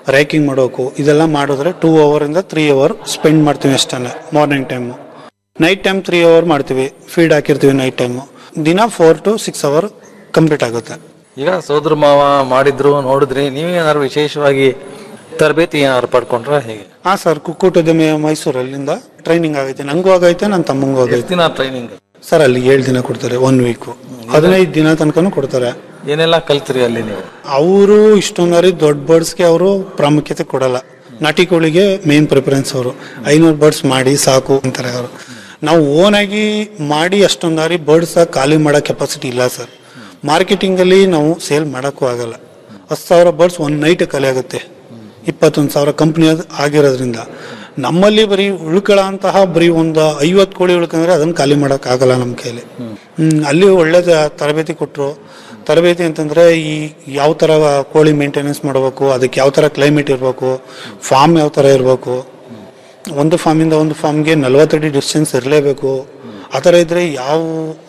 Speaker 12: ರ್ಯಾಕಿಂಗ್ ಮಾಡೋಕು ಇದೆಲ್ಲ ಮಾಡಿದ್ರೆ ಟೂ ಅವರಿಂದ ತ್ರೀ ಅವರ್ ಸ್ಪೆಂಡ್ ಮಾಡ್ತೀವಿ ಅಷ್ಟೇ morning time night time three hour ಮಾಡ್ತೀವಿ ಫೀಡ್ ಹಾಕಿರ್ತೀವಿ ನೈಟ್ ಟೈಮು ದಿನ four to six hour complete ಆಗುತ್ತೆ
Speaker 11: ಈಗ ಸೋದರ ಮಾವ ಮಾಡಿದ್ರು ನೋಡಿದ್ರಿ ನೀವೇನಾದ್ರು ವಿಶೇಷವಾಗಿ ತರಬೇತಿ ಏನಾದ್ರು ಪಡ್ಕೊಂಡ್ರೆ ಹೇಗೆ
Speaker 12: ಹಾ ಸರ್ ಕುಕ್ಕುಟೋದ್ಯಮ ಮೈಸೂರಲ್ಲಿಂದ ಟ್ರೈನಿಂಗ್ ಆಗೈತೆ ನಂಗೂ ಆಗೈತೆ ನನ್ನ ತಮ್ಮಂಗೂ
Speaker 11: ಎಷ್ಟು
Speaker 12: ಆಗೈತೆ
Speaker 11: ದಿನ ಟ್ರೈನಿಂಗ್
Speaker 12: ಸರ್ ಅಲ್ಲಿ ಏಳು ದಿನ ಕೊಡ್ತಾರೆ ಒನ್ ವೀಕು ಹದಿನೈದು ದಿನ ತನಕನೂ ಕೊಡ್ತಾರೆ
Speaker 11: ಏನೆಲ್ಲ ಕಲ್ತ್ರಿ ಅಲ್ಲಿ ನೀವು
Speaker 12: ಅವರು ಇಷ್ಟೊಂದಾರಿ ದೊಡ್ಡ ಬರ್ಡ್ಸ್ಗೆ ಅವರು ಪ್ರಾಮುಖ್ಯತೆ ಕೊಡಲ್ಲ ನಾಟಿ ಕೋಳಿಗೆ ಮೇನ್ ಪ್ರಿಫರೆನ್ಸ್ ಅವರು ಐನೂರು ಬರ್ಡ್ಸ್ ಮಾಡಿ ಸಾಕು ಅಂತಾರೆ ಅವರು ನಾವು ಓನಾಗಿ ಮಾಡಿ ಅಷ್ಟೊಂದಾರಿ ಬರ್ಡ್ಸ್ ಖಾಲಿ ಮಾಡೋ ಕೆಪಾಸಿಟಿ ಇಲ್ಲ ಸರ್ ಮಾರ್ಕೆಟಿಂಗಲ್ಲಿ ನಾವು ಸೇಲ್ ಮಾಡೋಕ್ಕೂ ಆಗಲ್ಲ ಹತ್ತು ಸಾವಿರ ಬರ್ಡ್ಸ್ ಒಂದು ನೈಟ್ ಖಾಲಿ ಆಗುತ್ತೆ ಇಪ್ಪತ್ತೊಂದು ಸಾವಿರ ಕಂಪ್ನಿ ಆಗಿರೋದ್ರಿಂದ ನಮ್ಮಲ್ಲಿ ಬರೀ ಉಳ್ಕೊಳ್ಳೋ ಅಂತಹ ಬರೀ ಒಂದು ಐವತ್ತು ಕೋಳಿ ಉಳ್ಕೊಂಡ್ರೆ ಅದನ್ನ ಖಾಲಿ ಮಾಡೋಕೆ ಆಗಲ್ಲ ನಮ್ಮ ಕೈಲಿ ಹ್ಮ್, ಅಲ್ಲಿ ಒಳ್ಳೆ ತರಬೇತಿ ಕೊಟ್ಟರು ತರಬೇತಿ ಅಂತಂದ್ರೆ ಈ ಯಾವ ಥರ ಕೋಳಿ ಮೇಂಟೆನೆನ್ಸ್ ಮಾಡಬೇಕು ಅದಕ್ಕೆ ಯಾವ ಥರ ಕ್ಲೈಮೇಟ್ ಇರಬೇಕು ಫಾರ್ಮ್ ಯಾವ ಥರ ಇರಬೇಕು ಒಂದು ಫಾರ್ಮಿಂದ ಒಂದು ಫಾರ್ಮ್ಗೆ ನಲ್ವತ್ತಡಿ ಡಿಸ್ಟೆನ್ಸ್ ಇರಲೇಬೇಕು ಆ ಥರ ಇದ್ರೆ ಯಾವ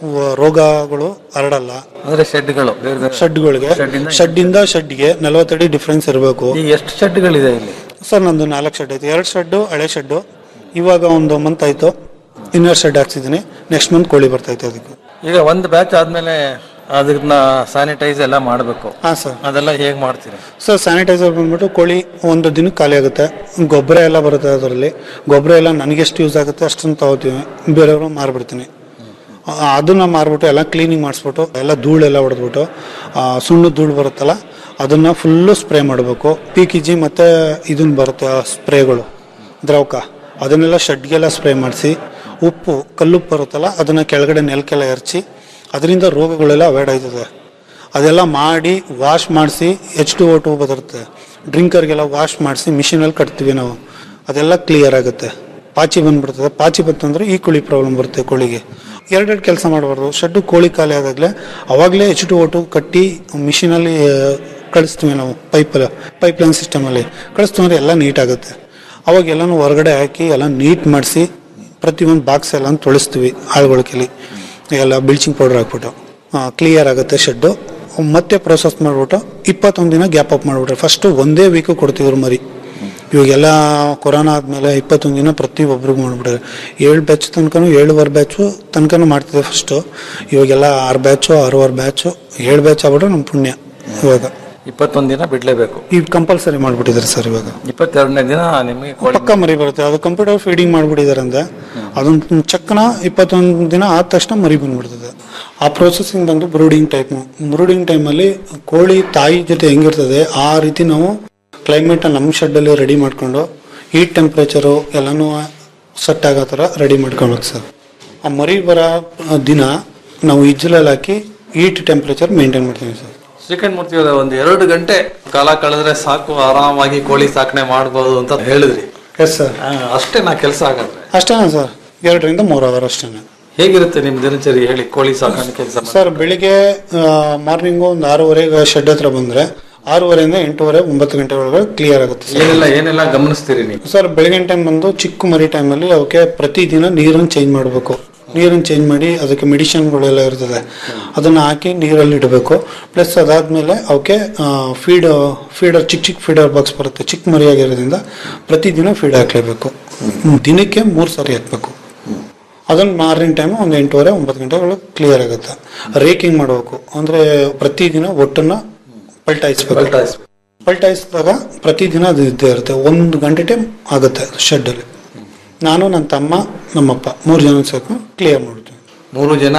Speaker 12: ರೋಗಗಳು ಹರಡಲ್ಲ
Speaker 11: ಅಂದ್ರೆ ಶೆಡ್ಗಳು ಬೇರೆ ಬೇರೆ
Speaker 12: ಶೆಡ್ಗಳಿಗೆ
Speaker 11: ಶೆಡ್ಡಿಂದ-
Speaker 12: ಶೆಡ್ಡಿಂದ ಶೆಡ್ಗೆ ನಲ್ವತ್ತಡಿ ಡಿಫ್ರೆನ್ಸ್ ಇರಬೇಕು
Speaker 11: ಈಗ ಎಷ್ಟು ಶೆಡ್ಗಳಿದೆ ಇಲ್ಲಿ
Speaker 12: ಸರ್ ನಂದು ನಾಲ್ಕು ಶೆಡ್ ಐತೆ ಎರಡು ಶೆಡ್ಡು ಹಳೆ ಶೆಡ್ಡು ಇವಾಗ ಒಂದು ಮಂತ್ ಆಯ್ತು ಇನ್ನೊಂದು ಶೆಡ್ ಹಾಕ್ಸಿದ್ದೀನಿ ನೆಕ್ಸ್ಟ್ ಮಂತ್ ಕೋಳಿ ಬರ್ತೈತೆ ಅದಕ್ಕೆ
Speaker 11: ಈಗ ಒಂದು ಬ್ಯಾಚ್ ಆದ್ಮೇಲೆ ಅದನ್ನ ಸ್ಯಾನಿಟೈಸ್ ಎಲ್ಲ ಮಾಡಬೇಕು
Speaker 12: ಹಾಂ ಸರ್
Speaker 11: ಅದೆಲ್ಲ ಹೇಗೆ ಮಾಡ್ತೀರಿ
Speaker 12: ಸರ್ ಸ್ಯಾನಿಟೈಸರ್ ಬಂದ್ಬಿಟ್ಟು ಕೋಳಿ ಒಂದು ದಿನಕ್ಕೆ ಖಾಲಿ ಆಗುತ್ತೆ ಗೊಬ್ಬರ ಎಲ್ಲ ಬರುತ್ತೆ ಅದರಲ್ಲಿ ಗೊಬ್ಬರ ಎಲ್ಲ ನನಗೆಷ್ಟು ಯೂಸ್ ಆಗುತ್ತೆ ಅಷ್ಟನ್ನು ತಗೋತೀವಿ ಬೇರೆಯವರು ಮಾರ್ಬಿಡ್ತೀನಿ ಆ, ಅದನ್ನ ಮಾರ್ಬಿಟ್ಟು ಎಲ್ಲ ಕ್ಲೀನಿಂಗ್ ಮಾಡಿಸ್ಬಿಟ್ಟು ಎಲ್ಲ ಧೂಳೆಲ್ಲ ಹೊಡೆದ್ಬಿಟ್ಟು ಆ, ಸುಣ್ಣದ ಧೂಳು ಬರುತ್ತಲ್ಲ ಅದನ್ನ ಫುಲ್ಲು ಸ್ಪ್ರೇ ಮಾಡಬೇಕು ಪಿ ಕೆ ಜಿ ಮತ್ತು ಇದನ್ನ ಬರುತ್ತೆ ಸ್ಪ್ರೇಗಳು ದ್ರವಕ ಅದನ್ನೆಲ್ಲ ಶೆಡ್ಗೆಲ್ಲ ಸ್ಪ್ರೇ ಮಾಡಿಸಿ ಉಪ್ಪು ಕಲ್ಲುಪ್ಪು ಬರುತ್ತಲ್ಲ ಅದನ್ನು ಕೆಳಗಡೆ ನೆಲಕ್ಕೆಲ್ಲ ಎರಚಿ ಅದರಿಂದ ರೋಗಗಳೆಲ್ಲ ಅವಾಯ್ಡ್ ಆಯ್ತದೆ ಅದೆಲ್ಲ ಮಾಡಿ ವಾಶ್ ಮಾಡಿಸಿ ಎಚ್ ಟು ಓ ಟು ಬರುತ್ತೆ ಡ್ರಿಂಕರ್ಗೆಲ್ಲ ವಾಶ್ ಮಾಡಿಸಿ ಮಿಷಿನಲ್ಲಿ ಕಟ್ತೀವಿ ನಾವು ಅದೆಲ್ಲ ಕ್ಲಿಯರ್ ಆಗುತ್ತೆ ಪಾಚಿ ಬಂದ್ಬಿಡ್ತದೆ ಪಾಚಿ ಬಂತಂದ್ರೆ ಈ ಕೋಳಿ ಪ್ರಾಬ್ಲಮ್ ಬರುತ್ತೆ ಕೋಳಿಗೆ ಎರಡೆರಡು ಕೆಲಸ ಮಾಡಬಾರ್ದು ಶೆಡ್ಡು ಕೋಳಿ ಖಾಲಿ ಆದಾಗಲೇ ಅವಾಗಲೇ ಎಚ್ ಟು ಓ ಟು ಕಟ್ಟಿ ಮಿಷಿನಲ್ಲಿ ಕಳಿಸ್ತೀವಿ ನಾವು ಪೈಪ್ ಪೈಪ್ ಲೈನ್ ಸಿಸ್ಟಮಲ್ಲಿ ಕಳಿಸ್ತೀವಿ ಅಂದ್ರೆ ಎಲ್ಲ ನೀಟ್ ಆಗುತ್ತೆ ಅವಾಗ ಎಲ್ಲನೂ ಹೊರಗಡೆ ಹಾಕಿ ಎಲ್ಲ ನೀಟ್ ಮಾಡಿಸಿ ಪ್ರತಿಯೊಂದು ಬಾಕ್ಸ್ ಎಲ್ಲ ತೊಳಿಸ್ತೀವಿ ಆಳುಗಳ ಕೈಲಿ ಎಲ್ಲ ಬ್ಲೀಚಿಂಗ್ ಪೌಡರ್ ಹಾಕ್ಬಿಟ್ಟು ಕ್ಲಿಯರ್ ಆಗುತ್ತೆ ಶೆಡ್ಡು ಮತ್ತೆ ಪ್ರೊಸೆಸ್ ಮಾಡಿಬಿಟ್ಟು ಇಪ್ಪತ್ತೊಂದು ದಿನ ಗ್ಯಾಪ್ ಅಪ್ ಮಾಡಿಬಿಟ್ರೆ ಫಸ್ಟು ಒಂದೇ ವೀಕು ಕೊಡ್ತಿದ್ರು ಮರಿ ಇವಾಗೆಲ್ಲ ಕೊರೋನಾ ಆದಮೇಲೆ ಇಪ್ಪತ್ತೊಂದು ದಿನ ಪ್ರತಿ ಒಬ್ರಿಗೂ ಮಾಡಿಬಿಟ್ರೆ ಏಳು ಬ್ಯಾಚ್ ತನಕನೂ ಏಳುವರೆ ಬ್ಯಾಚು ತನಕನೂ ಮಾಡ್ತಿದ್ದೆ ಫಸ್ಟು ಇವಾಗೆಲ್ಲ ಆರು ಬ್ಯಾಚು ಆರೂವರೆ ಬ್ಯಾಚು ಏಳು ಬ್ಯಾಚ್ ಆಗ್ಬಿಟ್ರೆ ನಮ್ಮ ಪುಣ್ಯ ಇವಾಗ
Speaker 11: ಇಪ್ಪತ್ತೊಂದು ದಿನ ಬಿಡ್ಲೇಬೇಕು
Speaker 12: ಈಗ ಕಂಪಲ್ಸರಿ ಮಾಡಿಬಿಟ್ಟಿದ್ದಾರೆ ಸರ್ ಇವಾಗ
Speaker 11: ಇಪ್ಪತ್ತೆರಡನೇ ದಿನ ನಿಮಗೆ ಕೋಳಿ
Speaker 12: ಪಕ್ಕ ಮರಿ ಬರುತ್ತೆ ಅದು ಕಂಪ್ಯೂಟರ್ ಫೀಡಿಂಗ್ ಮಾಡಿಬಿಟ್ಟಿದ್ದಾರೆ ಅಂದ್ರೆ ಅದೊಂದು ಚಕ್ಕನ ಇಪ್ಪತ್ತೊಂದು ದಿನ ಆದ ತಕ್ಷಣ ಮರಿ ಬಂದ್ಬಿಡ್ತದೆ ಆ ಪ್ರೊಸೆಸಿಂಗ್ ಬಂದು ಬ್ರೂಡಿಂಗ್ ಟೈಪ್ ಬ್ರೂಡಿಂಗ್ ಟೈಮಲ್ಲಿ ಕೋಳಿ ತಾಯಿ ಜೊತೆ ಹೆಂಗಿರ್ತದೆ ಆ ರೀತಿ ನಾವು ಕ್ಲೈಮೇಟ್ ನಮ್ಮ ಶೆಡ್ಡಲ್ಲಿ ರೆಡಿ ಮಾಡ್ಕೊಂಡು ಹೀಟ್ ಟೆಂಪ್ರೇಚರು ಎಲ್ಲನೂ ಸೆಟ್ ಆಗೋ ಥರ ರೆಡಿ ಮಾಡ್ಕೊಬೇಕು ಸರ್ ಆ ಮರಿ ಬರೋ ದಿನ ನಾವು ಇಜ್ಜಲಲ್ಲಿ ಹಾಕಿ ಹೀಟ್ ಟೆಂಪ್ರೇಚರ್ ಮೇಂಟೈನ್ ಮಾಡ್ತೀವಿ ಸರ್
Speaker 11: ಶ್ರೀಕಂಠ ಮೂರ್ತಿ ಅವರೇ ಒಂದು ಎರಡು ಗಂಟೆ ಕಾಲ ಕಳೆದ್ರೆ ಸಾಕು ಆರಾಮಾಗಿ ಕೋಳಿ ಸಾಕಣೆ ಮಾಡಬಹುದು ಅಂತ ಹೇಳಿದ್ರಿ
Speaker 12: ಎಸ್ ಸರ್
Speaker 11: ಆ, ಅಷ್ಟೇ ನಾ ಕೆಲಸ ಆಗತ್ತೆ
Speaker 12: ಅಷ್ಟೇನಾ ಸರ್ ಎರಡರಿಂದ ಮೂರು ಅವರ್ ಅಷ್ಟೇ
Speaker 11: ಹೇಗಿರುತ್ತೆ ನಿಮ್ ದಿನಚರಿ ಹೇಳಿ ಕೋಳಿ ಸಾಕಣೆ ಕೆಲಸ
Speaker 12: ಸರ್ ಬೆಳಿಗ್ಗೆ ಮಾರ್ನಿಂಗು ಒಂದು ಆರೂವರೆಗೆ ಶೆಡ್ ಹತ್ರ ಬಂದ್ರೆ ಆರೂವರೆಯಿಂದ ಎಂಟೂವರೆ ಒಂಬತ್ತು ಗಂಟೆ ಒಳಗೆ ಕ್ಲಿಯರ್ ಆಗುತ್ತೆ ಸರ್.
Speaker 11: ಏನೆಲ್ಲ ಏನೆಲ್ಲ ಗಮನಿಸ್ತೀರಿ ನೀವು
Speaker 12: ಸರ್ ಬೆಳಗಿನ ಟೈಮ್ ಬಂದು ಚಿಕ್ಕ ಮರಿ ಟೈಮಲ್ಲಿ ಅವಕ್ಕೆ ಪ್ರತಿದಿನ ನೀರನ್ನು ಚೇಂಜ್ ಮಾಡಬೇಕು ನೀರನ್ನು ಚೇಂಜ್ ಮಾಡಿ ಅದಕ್ಕೆ ಮೆಡಿಸಿನ್ಗಳೆಲ್ಲ ಇರ್ತದೆ ಅದನ್ನು ಹಾಕಿ ನೀರಲ್ಲಿ ಇಡಬೇಕು ಪ್ಲಸ್ ಅದಾದಮೇಲೆ ಅವಕ್ಕೆ ಫೀಡ್ ಫೀಡರ್ ಚಿಕ್ಕ ಚಿಕ್ಕ ಫೀಡರ್ ಬಾಕ್ಸ್ ಬರುತ್ತೆ ಚಿಕ್ಕ ಮರಿ ಆಗಿರೋದ್ರಿಂದ ಪ್ರತಿದಿನ ಫೀಡ್ ಹಾಕಲೇಬೇಕು ದಿನಕ್ಕೆ ಮೂರು ಸಾರಿ ಹಾಕಬೇಕು ಅದನ್ನು ಮಾರ್ನಿಂಗ್ ಟೈಮ್ ಒಂದು ಎಂಟೂವರೆ ಒಂಬತ್ತು ಗಂಟೆ ಒಳಗೆ ಕ್ಲಿಯರ್ ಆಗುತ್ತೆ ರೇಕಿಂಗ್ ಮಾಡಬೇಕು ಅಂದರೆ ಪ್ರತಿದಿನ ಒಟ್ಟನ್ನು ಪಲ್ಟಾಯಿಸ್ಬೇಕು ಪಲ್ಟಾಯಿಸಿದಾಗ ಪ್ರತಿದಿನ ಅದು ಇದ್ದೇ ಇರುತ್ತೆ ಒಂದು ಗಂಟೆ ಟೈಮ್ ಆಗುತ್ತೆ ಶೆಡ್ಡಲ್ಲಿ ನಾನು ನನ್ನ ತಮ್ಮ ನಮ್ಮಪ್ಪ ಮೂರು ಜನ ಸಾಕು ಕ್ಲಿಯರ್ ಮಾಡ್ತೀವಿ
Speaker 11: ಮೂರು ಜನ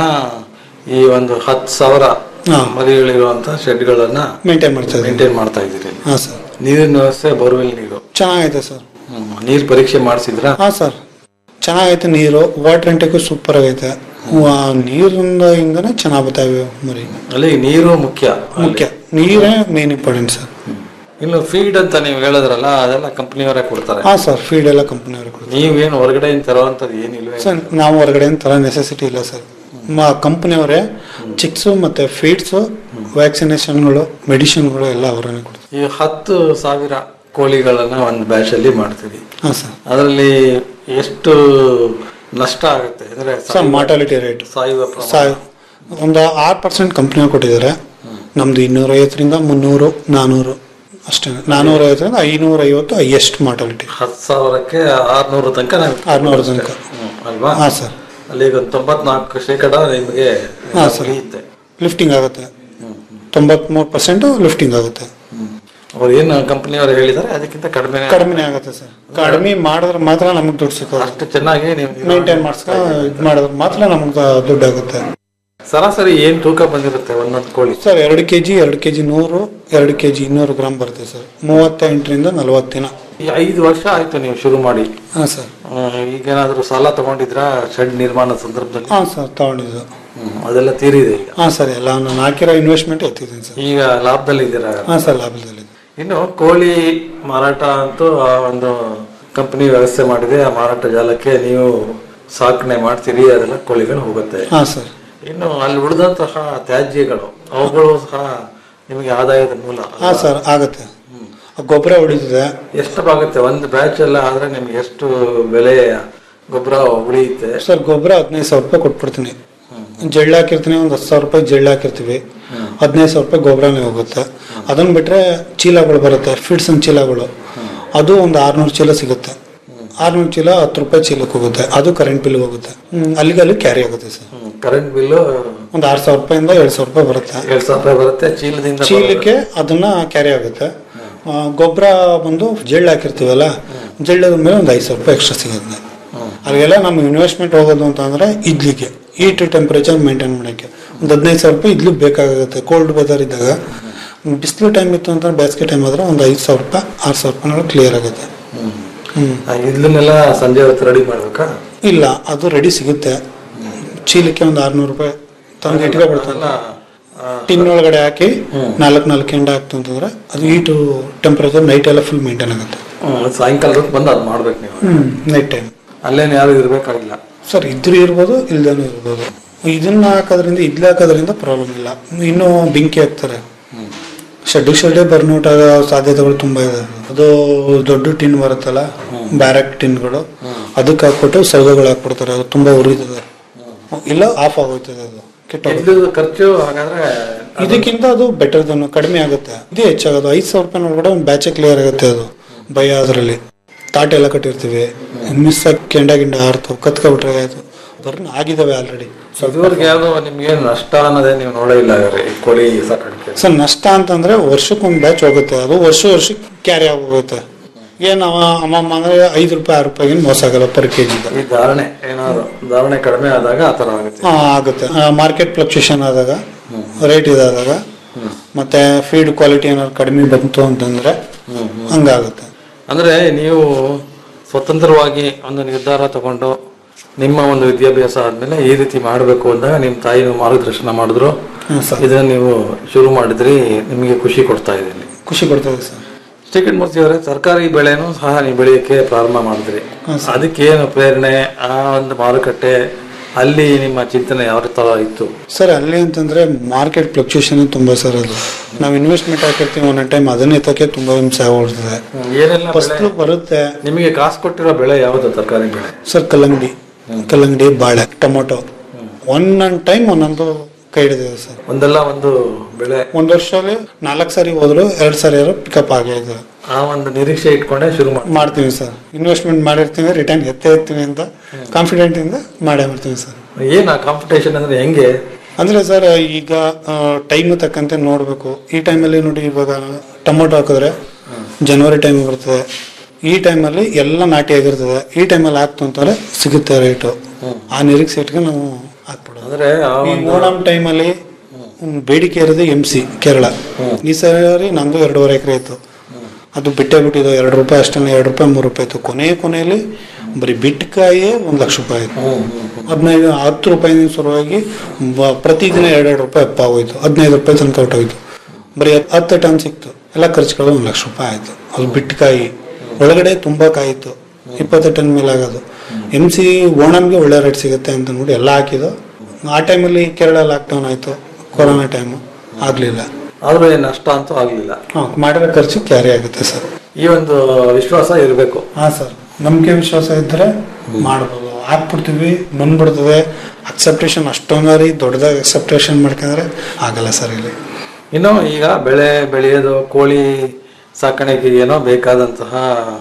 Speaker 11: ಈ ಒಂದು ಹತ್ತು ಸಾವಿರ
Speaker 12: ಹಾ.
Speaker 11: ಮರಿಗಳಿರುವಂತ ಶೆಡ್ಗಳನ್ನ
Speaker 12: ಮೇಂಟೈನ್ ಮಾಡ್ತಾ ಇದ್ದೀವಿ
Speaker 11: ಮೇಂಟೈನ್ ಮಾಡ್ತಾ ಇದ್ದೀರಿ
Speaker 12: ಹಾಂ ಸರ್
Speaker 11: ನೀರಿನ ವ್ಯವಸ್ಥೆ ಬೋರ್ವೆಲ್ ನೀರು
Speaker 12: ಚೆನ್ನಾಗೈತೆ ಸರ್
Speaker 11: ನೀರ್ ಪರೀಕ್ಷೆ ಮಾಡಿಸಿದ್ರ
Speaker 12: ಹಾಂ ಸರ್ ಚೆನ್ನಾಗೈತೆ ನೀರು ವಾಟರ್ ಇಂಟೇಕು ಸೂಪರ್ ಆಗೈತೆ ಆ ನೀರಿಂದ ಇಂದನೇ ಚೆನ್ನಾಗಿ ಬರ್ತಾವೆ ಮರಿ
Speaker 11: ಅಲ್ಲಿ ನೀರು ಮುಖ್ಯ
Speaker 12: ಮುಖ್ಯ ನೀರೇ ಮೇನ್ ಇಂಪಾರ್ಟೆಂಟ್ ಸರ್
Speaker 11: ಇನ್ನು ಫೀಡ್ ಅಂತ ನೀವು ಹೇಳಿದ್ರಲ್ಲ ಅದೆಲ್ಲ ಕಂಪನಿಯವರೇ ಕೊಡ್ತಾರೆ
Speaker 12: ಹಾಂ ಸರ್ ಫೀಡ್ ಎಲ್ಲ ಕಂಪ್ನಿಯವರು ಕೊಡ್ತಾರೆ
Speaker 11: ನೀವೇನು ಹೊರಗಡೆಯಿಂದ ತರುವಂತದ್ದು ಏನಿಲ್ವೇ
Speaker 12: ಸರ್ ನಾವು ಹೊರಗಡೆ ತರ ನೆಸೆಸಿಟಿ ಇಲ್ಲ ಸರ್ ಕಂಪ್ನಿಯವರೇ ಚಿಕ್ಸು ಮತ್ತೆ ಫೀಡ್ಸು ವ್ಯಾಕ್ಸಿನೇಷನ್ಗಳು ಮೆಡಿಸಿನ್ಗಳು ಎಲ್ಲ ಅವರೇ ಕೊಡ್ತಾರೆ
Speaker 11: ಈ ಹತ್ತು ಸಾವಿರ ಕೋಳಿಗಳನ್ನ ಒಂದು ಬ್ಯಾಚ್ ಅಲ್ಲಿ ಮಾಡ್ತೀವಿ
Speaker 12: ಹಾಂ ಸರ್
Speaker 11: ಅದರಲ್ಲಿ ಎಷ್ಟು ನಷ್ಟ ಆಗುತ್ತೆ ಅಂದ್ರೆ
Speaker 12: ಸರ್ ಮಾರ್ಟಾಲಿಟಿ ರೇಟ್
Speaker 11: ಸಾಯುವ ಪ್ರಮಾಣ.
Speaker 12: ಸಾಯ್ ಒಂದು ಆರು ಪರ್ಸೆಂಟ್ ಕಂಪ್ನಿಯವ್ರು ಕೊಟ್ಟಿದ್ದಾರೆ ನಮ್ದು ಇನ್ನೂರೈವತ್ತರಿಂದ ಮುನ್ನೂರು ನಾನ್ನೂರು ಅಷ್ಟೇ ನಾನೂರ ಐವತ್ತರಿಂದ ಐನೂರ ಐವತ್ತು ಹೈಯೆಸ್ಟ್ ಮಾರ್ಟಾಲಿಟಿ
Speaker 11: ಹತ್ತು ಸಾವಿರಕ್ಕೆ ಆರ್ನೂರು ತನಕ ನಾವು
Speaker 12: ಆರ್ನೂರು ತನಕ
Speaker 11: ಹ್ಮ್, ಅಲ್ವಾ
Speaker 12: ಹಾಂ ಸರ್
Speaker 11: ಅಲ್ಲಿ ಈಗ ಒಂದು ತೊಂಬತ್ನಾಲ್ಕು ಶೇಕಡ ನಿಮಗೆ
Speaker 12: ಹಾಂ ಸರ್
Speaker 11: ಉಳಿಯುತ್ತೆ
Speaker 12: ಲಿಫ್ಟಿಂಗ್ ಆಗುತ್ತೆ ತೊಂಬತ್ಮೂರು ಪರ್ಸೆಂಟು ಲಿಫ್ಟಿಂಗ್ ಆಗುತ್ತೆ
Speaker 11: ಅವ್ರು ಏನು ಕಂಪನಿಯವರು ಹೇಳಿದ್ದಾರೆ ಅದಕ್ಕಿಂತ ಕಡಿಮೆ
Speaker 12: ಕಡಿಮೆ ಆಗುತ್ತೆ ಸರ್ ಕಡಿಮೆ ಮಾಡಿದ್ರೆ ಮಾತ್ರ ನಮಗೆ ದುಡ್ಡು ಸಿಗೋದು
Speaker 11: ಅಷ್ಟು ಚೆನ್ನಾಗಿ ನೀವು
Speaker 12: ಮೇಂಟೈನ್ ಮಾಡಿಸ್ಕೊ ಇದು ಮಾಡಿದ್ರೆ ಮಾತ್ರ ನಮ್ಗೆ ದುಡ್ಡು ಆಗುತ್ತೆ
Speaker 11: ಸರಾಸರಿ ಏನ್ ತೂಕ ಬಂದಿರುತ್ತೆ ಒಂದೊಂದು ಕೋಳಿ
Speaker 12: ಸರ್ ಎರಡು ಕೆ ಜಿ ಎರಡು ಕೆ ಜಿ ನೂರು ಎರಡು ಕೆ ಜಿ ಇನ್ನೂರು ಗ್ರಾಮ್ ಬರುತ್ತೆ ಸರ್ ಮೂವತ್ತೆಂಟರಿಂದ ನಲವತ್ತು ದಿನ
Speaker 11: ಈ ಐದು ವರ್ಷ ಆಯ್ತು ನೀವು ಶುರು ಮಾಡಿ
Speaker 12: ಹಾಂ ಸರ್
Speaker 11: ಆ, ಈಗೇನಾದ್ರೂ ಸಾಲ ತಗೊಂಡಿದ್ರಾ ಶೆಡ್ ನಿರ್ಮಾಣದ ಸಂದರ್ಭದಲ್ಲಿ
Speaker 12: ಹಾಂ ಸರ್ ತಗೊಂಡಿದ್ದು
Speaker 11: ಹ್ಮ್, ಅದೆಲ್ಲ ತೀರಿದೆ ಈಗ
Speaker 12: ಹಾಂ ಸರ್ ಎಲ್ಲ ನಾನು ಹಾಕಿರೋ ಇನ್ವೆಸ್ಟ್ಮೆಂಟ್ ಎತ್ತಿದ್ದೀನಿ ಸರ್
Speaker 11: ಈಗ ಲಾಭದಲ್ಲಿ ಇದ್ದೀರಾ
Speaker 12: ಹಾಂ ಸರ್ ಲಾಭದಲ್ಲಿ
Speaker 11: ಇನ್ನು ಕೋಳಿ ಮಾರಾಟ ಅಂತೂ ಆ ಒಂದು ಕಂಪನಿ ವ್ಯವಸ್ಥೆ ಮಾಡಿದೆ ಆ ಮಾರಾಟ ಜಾಲಕ್ಕೆ ನೀವು ಸಾಕಣೆ ಮಾಡ್ತೀರಿ ಅದೆಲ್ಲ ಕೋಳಿಗಳು ಹೋಗುತ್ತೆ
Speaker 12: ಹಾಂ ಸರ್
Speaker 11: ಇನ್ನು ಅಲ್ಲಿ ಉಳಿದಂತಹ ತ್ಯಾಜ್ಯಗಳು ಅವುಗಳು ಸಹ ನಿಮಗೆ ಆದಾಯದ ಮೂಲ
Speaker 12: ಹಾಂ ಸರ್ ಆಗುತ್ತೆ ಗೊಬ್ಬರ ಹೊಡಿತಿದೆ
Speaker 11: ಎಷ್ಟಾಗುತ್ತೆ ಒಂದು ಬ್ಯಾಚ್ ಎಲ್ಲ ಆದ್ರೆ ನಿಮ್ಗೆ ಎಷ್ಟು ಬೆಲೆ ಗೊಬ್ಬರ ಉಳಿಯುತ್ತೆ
Speaker 12: ಸರ್ ಗೊಬ್ಬರ ಹದಿನೈದು ಸಾವಿರ ರೂಪಾಯಿ ಕೊಟ್ಬಿಡ್ತೀನಿ ಜಳ್ಳು ಹಾಕಿರ್ತೀನಿ ಒಂದು ಹತ್ತು ಸಾವಿರ ರೂಪಾಯಿ ಜಳ್ಳು ಹಾಕಿರ್ತೀವಿ ಹದಿನೈದು ಸಾವಿರ ರೂಪಾಯಿ ಗೊಬ್ಬರನೇ ಹೋಗುತ್ತೆ ಅದನ್ನ ಬಿಟ್ರೆ ಚೀಲಗಳು ಬರುತ್ತೆ ಫಿಡ್ಸ್ ಚೀಲಗಳು ಅದು ಒಂದು ಆರ್ನೂರು ಚೀಲ ಸಿಗುತ್ತೆ ಆರ್ನೂರು ಚೀಲ ಹತ್ತು ರೂಪಾಯಿ ಚೀಲಕ್ಕೆ ಹೋಗುತ್ತೆ ಅದು ಕರೆಂಟ್ ಬಿಲ್ ಹೋಗುತ್ತೆ ಹ್ಮ್, ಅಲ್ಲಿಗೆ ಅಲ್ಲಿ ಕ್ಯಾರಿ ಆಗುತ್ತೆ ಸರ್
Speaker 11: ಕರೆಂಟ್ ಬಿಲ್ಲು
Speaker 12: ಒಂದು ಆರು ಸಾವಿರ ರೂಪಾಯಿಂದ ಏಳು ಸಾವಿರ ರೂಪಾಯಿ ಬರುತ್ತೆ
Speaker 11: ಎರಡ್ ಸಾವಿರ ರೂಪಾಯಿ ಬರುತ್ತೆ ಚೀಲದಿಂದ
Speaker 12: ಚೀಲಕ್ಕೆ ಅದನ್ನ ಕ್ಯಾರಿ ಆಗುತ್ತೆ ಗೊಬ್ಬರ ಬಂದು ಜಳ್ಳು ಹಾಕಿರ್ತೀವಲ್ಲ ಜಳ್ಳದ ಮೇಲೆ ಒಂದು ಐದು ಸಾವಿರ ರೂಪಾಯಿ ಎಕ್ಸ್ಟ್ರಾ ಸಿಗುತ್ತೆ ಅಲ್ಲಿಗೆಲ್ಲ ನಮ್ಮ ಇನ್ವೆಸ್ಟ್ಮೆಂಟ್ ಹೋಗೋದು ಅಂತಂದ್ರೆ ಇಡ್ಲಿಗೆ ಹೀಟ್ ಟೆಂಪರೇಚರ್ ಮೇಂಟೈನ್ ಮಾಡೋಕ್ಕೆ ಒಂದು ಹದಿನೈದು ಸಾವಿರ ರೂಪಾಯಿ ಇಡ್ಲಿಗೆ ಬೇಕಾಗುತ್ತೆ ಕೋಲ್ಡ್ ವೆದರ್ ಇದ್ದಾಗ ಬಿಸಿಲು ಟೈಮ್ ಇತ್ತು ಅಂತ ಬೇಸಿಗೆ ಟೈಮ್ ಆದ್ರೆ ಒಂದು ಐದು ಸಾವಿರ ರೂಪಾಯಿ ಆರು ಸಾವಿರ ರೂಪಾಯಿ ಕ್ಲಿಯರ್ ಆಗುತ್ತೆ ಹ್ಮ್
Speaker 11: ಆ, ಇದನ್ನೆಲ್ಲ ಸಂಜೆ ಹೊತ್ತು ರೆಡಿ ಮಾಡ್ಬೇಕಾ
Speaker 12: ಇಲ್ಲ ಅದು ರೆಡಿ ಸಿಗುತ್ತೆ ಚೀಲಕ್ಕೆ ಒಂದು ಆರ್ನೂರು ರೂಪಾಯಿ ತಂದು ಇಟ್ಕೊಬಿಡ್ತಾರಲ್ಲ ಟಿನ್ ಒಳಗಡೆ ಹಾಕಿ ನಾಲ್ಕು ನಾಲ್ಕು ಎಂಡ ಹಾಕ್ತು ಅಂತಂದ್ರೆ ಅದು ಹೀಟು ಟೆಂಪರೇಚರ್ ನೈಟ್ ಎಲ್ಲ ಫುಲ್ ಮೇಂಟೈನ್ ಆಗುತ್ತೆ
Speaker 11: ಹ್ಮ್, ಸಾಯಂಕಾಲ ಹೊತ್ತು ಬಂದು ಅದು ಮಾಡ್ಬೇಕು ನೀವು
Speaker 12: ಹ್ಮ್ ನೈಟ್ ಟೈಮ್
Speaker 11: ಅಲ್ಲೇನು ಯಾರು ಇರ್ಬೇಕಾಗಿಲ್ಲ
Speaker 12: ಸರ್ ಇದ್ರೂ ಇರ್ಬೋದು ಇಲ್ದೇನೂ ಇರ್ಬೋದು ಇದನ್ನ ಹಾಕೋದ್ರಿಂದ ಇದ್ಲು ಹಾಕೋದ್ರಿಂದ ಪ್ರಾಬ್ಲಮ್ ಇಲ್ಲ ಇನ್ನು ಬೆಂಕಿ ಹಾಕ್ತಾರೆ ಶೆಡ್ ಶೆಡ್ಡೆ ಬರ್ನೌಟ್ ಆಗೋ ಸಾಧ್ಯತೆಗಳು ತುಂಬಾ ಇದೆ ಅದು ದೊಡ್ಡ ಟಿನ್ ಬರುತ್ತಲ್ಲ ಬ್ಯಾರಕ್ ಟಿನ್ಗಳು ಅದಕ್ಕೆ ಹಾಕ್ಬಿಟ್ಟು ಸೌದೆಗಳು ಹಾಕ್ಬಿಡ್ತಾರೆ ಅದು ತುಂಬಾ ಉರಿತದೆ ಇಲ್ಲ ಆಫ್ ಆಗೋಯ್ತದೆ ಅದು ಕೆಟ್ಟೋಗುತ್ತೆ.
Speaker 11: ಇದ್ರದ್ದು ಖರ್ಚು ಹಾಗಾದ್ರೆ
Speaker 12: ಇದಕ್ಕಿಂತ ಅದು ಬೆಟರ್ ದನ್ ಕಡಿಮೆ ಆಗುತ್ತೆ ಇದು ಹೆಚ್ಚಾಗೋದು ಐದು ಸಾವಿರ ರೂಪಾಯಿ ಒಳಗಡೆ ಒಂದು ಬ್ಯಾಚೆ ಕ್ಲಿಯರ್ ಆಗುತ್ತೆ ಅದು ಭಯ ಅದರಲ್ಲಿ ತಾಟ ಎಲ್ಲ ಕಟ್ಟಿರ್ತೀವಿ ಮಿಸ್ ಆಗಿ ಕೆಂಡ ಗಿಂಡ ಆಡ್ತು ಕತ್ಕೊಬಿಟ್ರೆ ಆಯ್ತು ಬರ್ನ್ ಆಗಿದಾವೆ ಆಲ್ರೆಡಿ
Speaker 11: ಇದುವರೆಗೆ ಯಾವ್ದೋ ನಿಮ್ಗೆ ನಷ್ಟ ಅನ್ನೋದೇ ನೀವು ನೋಡೇ ಇಲ್ಲ ಹಾಗಾದ್ರೆ ಈ ಕೋಳಿ ಸಾಕಾಣಿಕೆ
Speaker 12: ಸರ್ ನಷ್ಟ ಅಂತಂದ್ರೆ ವರ್ಷಕ್ಕೊಂದು ಬ್ಯಾಚ್ ಹೋಗುತ್ತೆ ಅದು ವರ್ಷ ವರ್ಷಕ್ಕೆ ಕ್ಯಾರಿ ಆಗೋಗುತ್ತೆ ಏನು ಅವ ಅಮ್ಮಮ್ಮ ಅಂದ್ರೆ ಐದು ರೂಪಾಯಿ ಆರು ರೂಪಾಯಿಗೆ ಮೋಸ ಆಗಲ್ಲ ಪರ್ ಕೆ ಜಿ
Speaker 11: ಈ ಧಾರಣೆ ಏನಾದ್ರು ಧಾರಣೆ ಕಡಿಮೆ ಆದಾಗ ಆ ತರ ಆಗುತ್ತೆ
Speaker 12: ಆಗುತ್ತೆ ಮಾರ್ಕೆಟ್ ಫ್ಲಕ್ಚುಯೇಷನ್ ಆದಾಗ ರೇಟ್ ಇದಾದಾಗ ಮತ್ತೆ ಫೀಡ್ ಕ್ವಾಲಿಟಿ ಏನಾದ್ರು ಕಡಿಮೆ ಬಂತು ಅಂತಂದ್ರೆ ಹಂಗಾಗುತ್ತೆ
Speaker 11: ಅಂದ್ರೆ ನೀವು ಸ್ವತಂತ್ರವಾಗಿ ಒಂದು ನಿರ್ಧಾರ ತಗೊಂಡು ನಿಮ್ಮ ಒಂದು ವಿದ್ಯಾಭ್ಯಾಸ ಆದ್ಮೇಲೆ ಈ ರೀತಿ ಮಾಡಬೇಕು ಅಂದಾಗ ನಿಮ್ಮ ತಾಯಿ ಮಾರ್ಗದರ್ಶನ ಮಾಡಿದ್ರು
Speaker 12: ಹ್ಮ್ ಸರ್.
Speaker 11: ಇದನ್ನ ನೀವು ಶುರು ಮಾಡಿದ್ರಿ ನಿಮಗೆ ಖುಷಿ ಕೊಡ್ತಾ ಇದೆ ಇಲ್ಲಿ
Speaker 12: ಖುಷಿ ಕೊಡ್ತದೆ ಸರ್
Speaker 11: ಶ್ರೀಕಂಠ ಮೂರ್ತಿ ಅವರೇ ತರಕಾರಿ ಬೆಳೆನೂ ಸಹ ನೀವು ಬೆಳೆಯಕ್ಕೆ ಪ್ರಾರಂಭ ಮಾಡಿದ್ರಿ
Speaker 12: ಹ್ಮ್ ಸರ್.
Speaker 11: ಅದಕ್ಕೇನು ಪ್ರೇರಣೆ ಆ ಒಂದು ಮಾರುಕಟ್ಟೆ ಅಲ್ಲಿ ನಿಮ್ಮ ಚಿಂತನೆ ಯಾವ ತರ ಇತ್ತು
Speaker 12: ಸರ್ ಅಲ್ಲಿ ಅಂತಂದ್ರೆ ಮಾರ್ಕೆಟ್ ಫ್ಲಕ್ಚುಯೇಷನ್ ತುಂಬಾ ಸರ್ ಅದು ನಾವು ಇನ್ವೆಸ್ಟ್ಮೆಂಟ್ ಹಾಕಿರ್ತೀವಿ ಒಂದೊಂದು ಟೈಮ್ ಅದನ್ನ ಎತ್ತಕ್ಕೆ ತುಂಬಾ ಹಿಂಸೆ ಆಗ್ಬಿಡ್ತದೆ
Speaker 11: ಏನೆಲ್ಲ
Speaker 12: ಫಸ್ಲು ಬರುತ್ತೆ
Speaker 11: ನಿಮಗೆ ಕಾಸು ಕೊಟ್ಟಿರೋ ಬೆಳೆ ಯಾವುದು ತರಕಾರಿ ಬೆಳೆ
Speaker 12: ಸರ್ ಕಲ್ಲಂಗಡಿ ಕಲ್ಲಂಗಡಿ ಬಾಳೆ ಟೊಮೊಟೊ ಒಂದೊಂದು ಟೈಮ್ ಒಂದೊಂದು ಕೈ ಹಿಡಿದಿದೆ ಸರ್
Speaker 11: ಒಂದಲ್ಲ ಒಂದು ಬೆಳೆ
Speaker 12: ಒಂದ್ ವರ್ಷದಲ್ಲಿ ನಾಲ್ಕು ಸಾರಿ ಹೋದ್ರು ಎರಡ್ ಸಾರಿ ಯಾರು ಪಿಕಪ್ ಆಗಿದೆ
Speaker 11: ಆ ಒಂದು ನಿರೀಕ್ಷೆ ಇಟ್ಕೊಂಡೆ ಶುರು ಮಾಡಿ
Speaker 12: ಮಾಡ್ತೀವಿ ಸರ್ ಇನ್ವೆಸ್ಟ್ಮೆಂಟ್ ಮಾಡಿರ್ತೀವಿ ರಿಟರ್ನ್ ಎತ್ತೇ ಇರ್ತೀವಿ ಅಂತ ಕಾನ್ಫಿಡೆಂಟ್ ಇಂದ ಮಾಡೇ ಮಾಡ್ತೀವಿ ಸರ್
Speaker 11: ಏನ್ ಆ ಕಾಂಪಿಟೇಷನ್ ಅಂದ್ರೆ ಹೆಂಗೆ
Speaker 12: ಅಂದ್ರೆ ಸರ್ ಈಗ ಟೈಮ್ ತಕ್ಕಂತೆ ನೋಡ್ಬೇಕು ಈ ಟೈಮಲ್ಲಿ ನೋಡಿ ಇವಾಗ ಟೊಮೊಟೊ ಹಾಕಿದ್ರೆ ಜನವರಿ ಟೈಮ್ ಬರ್ತದೆ ಈ ಟೈಮಲ್ಲಿ ಎಲ್ಲ ನಾಟಿ ಆಗಿರ್ತದೆ ಈ ಟೈಮಲ್ಲಿ ಹಾಕ್ತು ಅಂತಂದ್ರೆ ಸಿಗುತ್ತೆ ರೇಟು ಆ ನಿರೀಕ್ಷೆ ಇಟ್ಕೊಂಡು ನಾವು ಹಾಕ್ಬಿಡೋದು
Speaker 11: ಅಂದ್ರೆ ಆ
Speaker 12: ಈ
Speaker 11: ಒಂದು
Speaker 12: ಓಣಂ ಟೈಮಲ್ಲಿ ಬೇಡಿಕೆ ಇರೋದು ಎಂ ಸಿ ಕೇರಳ ಈ ಸರಿ ನಂದು ಎರಡೂವರೆ ಎಕರೆ ಇತ್ತು ಅದು ಬಿಟ್ಟೇ ಬಿಟ್ಟಿದ್ದು ಎರಡು ರೂಪಾಯಿ ಅಷ್ಟೇ ಎರಡು ರೂಪಾಯಿ ಮೂರು ರೂಪಾಯಿ ಇತ್ತು ಕೊನೆ ಕೊನೆಯಲ್ಲಿ ಬರೀ ಬಿಟ್ಕಾಯೇ ಒಂದು ಲಕ್ಷ ರೂಪಾಯಿ ಆಯ್ತು ಹದಿನೈದು ಹತ್ತು ರೂಪಾಯಿ ಶುರುವಾಗಿ ಬ- ಪ್ರತಿದಿನ ಎರಡೆರಡು ರೂಪಾಯಿ ಅಪ್ಪ ಆಗೋಯ್ತು ಹದಿನೈದು ರೂಪಾಯಿ ತನಕ ಹೊಟ್ಟೋಯ್ತು ಬರೀ ಹತ್ತು- ಹತ್ತು ಟನ್ ಸಿಕ್ತು ಎಲ್ಲ ಖರ್ಚುಗಳು ಒಂದು ಲಕ್ಷ ರೂಪಾಯಿ ಆಯ್ತು ಅದು ಬಿಟ್ಕಾಯಿ ಒಳಗಡೆ ತುಂಬಾ ಕಾಯಿತ್ತು ಇಪ್ಪತ್ತು ಟನ್ ಮೇಲೆ ಆಗೋದು ಎಮ್ ಸಿ ಓಣಮ್ಗೆ ಒಳ್ಳೆ ರೇಟ್ ಸಿಗುತ್ತೆ ಅಂತ ನೋಡಿ ಎಲ್ಲ ಹಾಕಿದ್ದು ಆ ಟೈಮಲ್ಲಿ ಕೇರಳ ಲಾಕ್ಡೌನ್ ಆಯ್ತು ಕೊರೋನಾ ಟೈಮು ಆಗ್ಲಿಲ್ಲ
Speaker 11: ಆದ್ರೂ ಏನ್ ನಷ್ಟ ಅಂತೂ ಆಗ್ಲಿಲ್ಲ
Speaker 12: ಹಾ, ಮಾಡಿರೋ ಖರ್ಚು ಕ್ಯಾರಿ ಆಗುತ್ತೆ ಸರ್
Speaker 11: ಈ ಒಂದು ವಿಶ್ವಾಸ ಇರಬೇಕು
Speaker 12: ಹಾ ಸರ್ ನಂಬಿಕೆ ವಿಶ್ವಾಸ ಇದ್ರೆ ಮಾಡ್ಬೋದು ಹಾಕ್ಬಿಡ್ತೀವಿ ಬಂದ್ಬಿಡ್ತದೆ ಅಕ್ಸೆಪ್ಟೇಷನ್ ಅಷ್ಟೊಂದಾರಿ ದೊಡ್ಡದಾಗಿ ಅಕ್ಸೆಪ್ಟೇಷನ್ ಮಾಡ್ಕೊಂಡ್ರೆ ಆಗಲ್ಲ ಸರ್ ಇಲ್ಲಿ
Speaker 11: ಇನ್ನು ಈಗ ಬೆಳೆ ಬೆಳೆಯೋದು ಕೋಳಿ ಸಾಕಾಣಿಕೆಗೆ ಏನೋ ಬೇಕಾದಂತಹ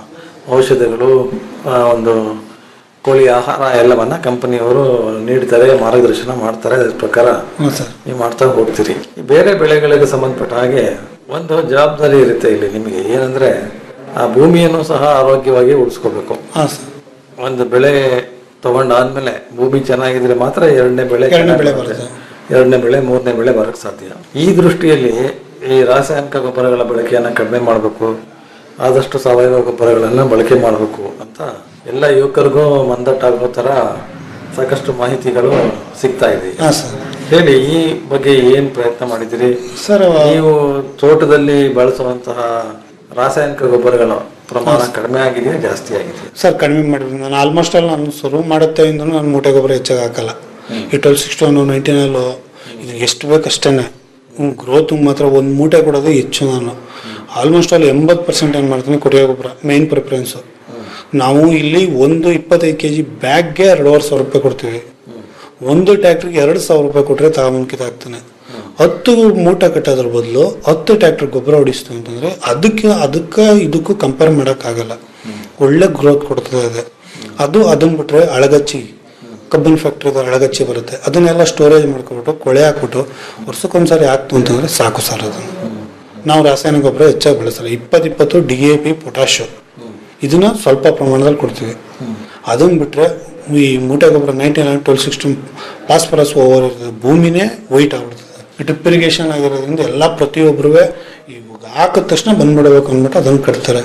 Speaker 11: ಔಷಧಿಗಳು ಆ, ಒಂದು ಕೋಳಿ ಆಹಾರ ಎಲ್ಲವನ್ನ ಕಂಪನಿಯವರು ನೀಡ್ತಾರೆ ಮಾರ್ಗದರ್ಶನ ಮಾಡ್ತಾರೆ ಅದ್ರ ಪ್ರಕಾರ
Speaker 12: ಹ್ಞೂ ಸರ್
Speaker 11: ನೀವು ಮಾಡ್ತಾ ಹೋಗ್ತೀರಿ ಈ ಬೇರೆ ಬೆಳೆಗಳಿಗೆ ಸಂಬಂಧಪಟ್ಟ ಹಾಗೆ ಒಂದು ಜವಾಬ್ದಾರಿ ಇರುತ್ತೆ ಇಲ್ಲಿ ನಿಮಗೆ ಏನಂದ್ರೆ ಆ ಭೂಮಿಯನ್ನು ಸಹ ಆರೋಗ್ಯವಾಗಿ ಉಳಿಸ್ಕೋಬೇಕು
Speaker 12: ಹಾಂ ಸರ್
Speaker 11: ಒಂದು ಬೆಳೆ ತಗೊಂಡಾದ್ಮೇಲೆ ಭೂಮಿ ಚೆನ್ನಾಗಿದ್ರೆ ಮಾತ್ರ ಎರಡನೇ ಬೆಳೆ
Speaker 12: ಎರಡನೇ ಬೆಳೆ
Speaker 11: ಚೆನ್ನಾಗಿ ಬರುತ್ತೆ. ಎರಡನೇ ಬೆಳೆ ಮೂರನೇ ಬೆಳೆ ಬರಕ್ ಸಾಧ್ಯ ಈ ದೃಷ್ಟಿಯಲ್ಲಿ ಈ ರಾಸಾಯನಿಕ ಗೊಬ್ಬರಗಳ ಬಳಕೆಯನ್ನ ಕಡಿಮೆ ಮಾಡಬೇಕು ಆದಷ್ಟು ಸಾವಯವ ಗೊಬ್ಬರಗಳನ್ನ ಬಳಕೆ ಮಾಡಬೇಕು ಅಂತ ಎಲ್ಲ ಯುವಕರಿಗೂ ಮಂದಟ್ಟಾಗೋ ತರ ಸಾಕಷ್ಟು ಮಾಹಿತಿಗಳು ಸಿಗ್ತಾ ಇದೆ
Speaker 12: ಹಾಂ ಸರ್
Speaker 11: ಹೇಳಿ ಈ ಬಗ್ಗೆ ಏನ್ ಪ್ರಯತ್ನ ಮಾಡಿದಿರಿ
Speaker 12: ಸರ್
Speaker 11: ನೀವು ತೋಟದಲ್ಲಿ ಬಳಸುವಂತಹ ರಾಸಾಯನಿಕ ಗೊಬ್ಬರಗಳ ಪ್ರಮಾಣ ಕಡಿಮೆ ಆಗಿದೆಯಾ ಜಾಸ್ತಿ ಆಗಿದೆಯಾ
Speaker 12: ಸರ್ ಕಡಿಮೆ ಮಾಡಿದ್ವಿ ನಾನು ಆಲ್ಮೋಸ್ಟ್ ಆಲ್ ನಾನು ಶುರು ಮಾಡುತ್ತೆಯಿಂದ ನಾನು ಮೂಟೆ ಗೊಬ್ಬರ ಹೆಚ್ಚಾಗಿ ಹಾಕಲ್ಲ ಈ ಟ್ವೆಲ್ ಸಿಕ್ಸ್ಟಿ ಒನ್ ನೈನ್ಟೀನಲ್ಲು ಇದು ಎಷ್ಟು ಬೇಕು ಅಷ್ಟೇ ಗ್ರೋತ್ ಮಾತ್ರ ಒಂದು ಮೂಟೆ ಕೊಡೋದು ಹೆಚ್ಚು ನಾನು ಆಲ್ಮೋಸ್ಟ್ ಆಲ್ ಎಂಬತ್ತು ಪರ್ಸೆಂಟ್ ಏನು ಮಾಡ್ತೀನಿ ಕೊಟ್ಟಿಗೆ ಗೊಬ್ಬರ ಮೇನ್ ಪ್ರಿಫರೆನ್ಸು ನಾವು ಇಲ್ಲಿ ಒಂದು ಇಪ್ಪತ್ತೈದು ಕೆ ಜಿ ಬ್ಯಾಗ್ಗೆ ಎರಡೂವರೆ ಸಾವಿರ ರೂಪಾಯಿ ಕೊಡ್ತೀವಿ ಒಂದು ಟ್ಯಾಕ್ಟ್ರಿಗೆ ಎರಡು ಸಾವಿರ ರೂಪಾಯಿ ಕೊಟ್ಟರೆ ತಗೊಂಬಂದ್ಕಿತ ಆಗ್ತಾನೆ ಹತ್ತು ಮೂಟೆ ಕಟ್ಟೋದ್ರ ಬದಲು ಹತ್ತು ಟ್ಯಾಕ್ಟರ್ ಗೊಬ್ಬರ ಹೊಡಿಸ್ತು ಅಂತಂದ್ರೆ ಅದಕ್ಕೆ ಅದಕ್ಕೆ ಇದಕ್ಕೂ ಕಂಪೇರ್ ಮಾಡೋಕ್ಕಾಗಲ್ಲ ಒಳ್ಳೆ ಗ್ರೋತ್ ಕೊಡ್ತದೆ ಅದು ಅದು ಅದನ್ನ ಬಿಟ್ರೆ ಅಳಗಚ್ಚಿ ಕಬ್ಬಿನ ಫ್ಯಾಕ್ಟ್ರಿದ ಅಳಗಚ್ಚಿ ಬರುತ್ತೆ ಅದನ್ನೆಲ್ಲ ಸ್ಟೋರೇಜ್ ಮಾಡ್ಕೊಬಿಟ್ಟು ಕೊಳೆ ಹಾಕ್ಬಿಟ್ಟು ವರ್ಷಕ್ಕೊಂದ್ಸರಿ ಹಾಕ್ತು ಅಂತಂದ್ರೆ ಸಾಕು ಸರ್ ಅದು ನಾವು ರಾಸಾಯನಿಕ ಗೊಬ್ಬರ ಹೆಚ್ಚಾಗಿ ಬಳಸಲ್ಲ ಇಪ್ಪತ್ತು ಇಪ್ಪತ್ತು ಡಿ ಎ ಪಿ ಪೊಟ್ಯಾಶು ಇದನ್ನ ಸ್ವಲ್ಪ ಪ್ರಮಾಣದಲ್ಲಿ ಕೊಡ್ತೀವಿ ಅದನ್ನ ಬಿಟ್ರೆ ಈ ಮೂಟೆ ಗೊಬ್ಬರ ninety nine twelve sixteen phosphorus over ಇರ್ತದೆ ಭೂಮಿನೇ ವೈಟ್ ಆಗ್ಬಿಡ್ತದೆ ಡ್ರಿಪ್ ಇರಿಗೇಷನ್ ಆಗಿರೋದ್ರಿಂದ ಎಲ್ಲ ಪ್ರತಿಯೊಬ್ಬರೂ ಇವಾಗ ಹಾಕಿದ ತಕ್ಷಣ ಬಂದ್ಬಿಡ್ಬೇಕು ಅಂದ್ಬಿಟ್ಟು ಅದನ್ನು ಕಟ್ತಾರೆ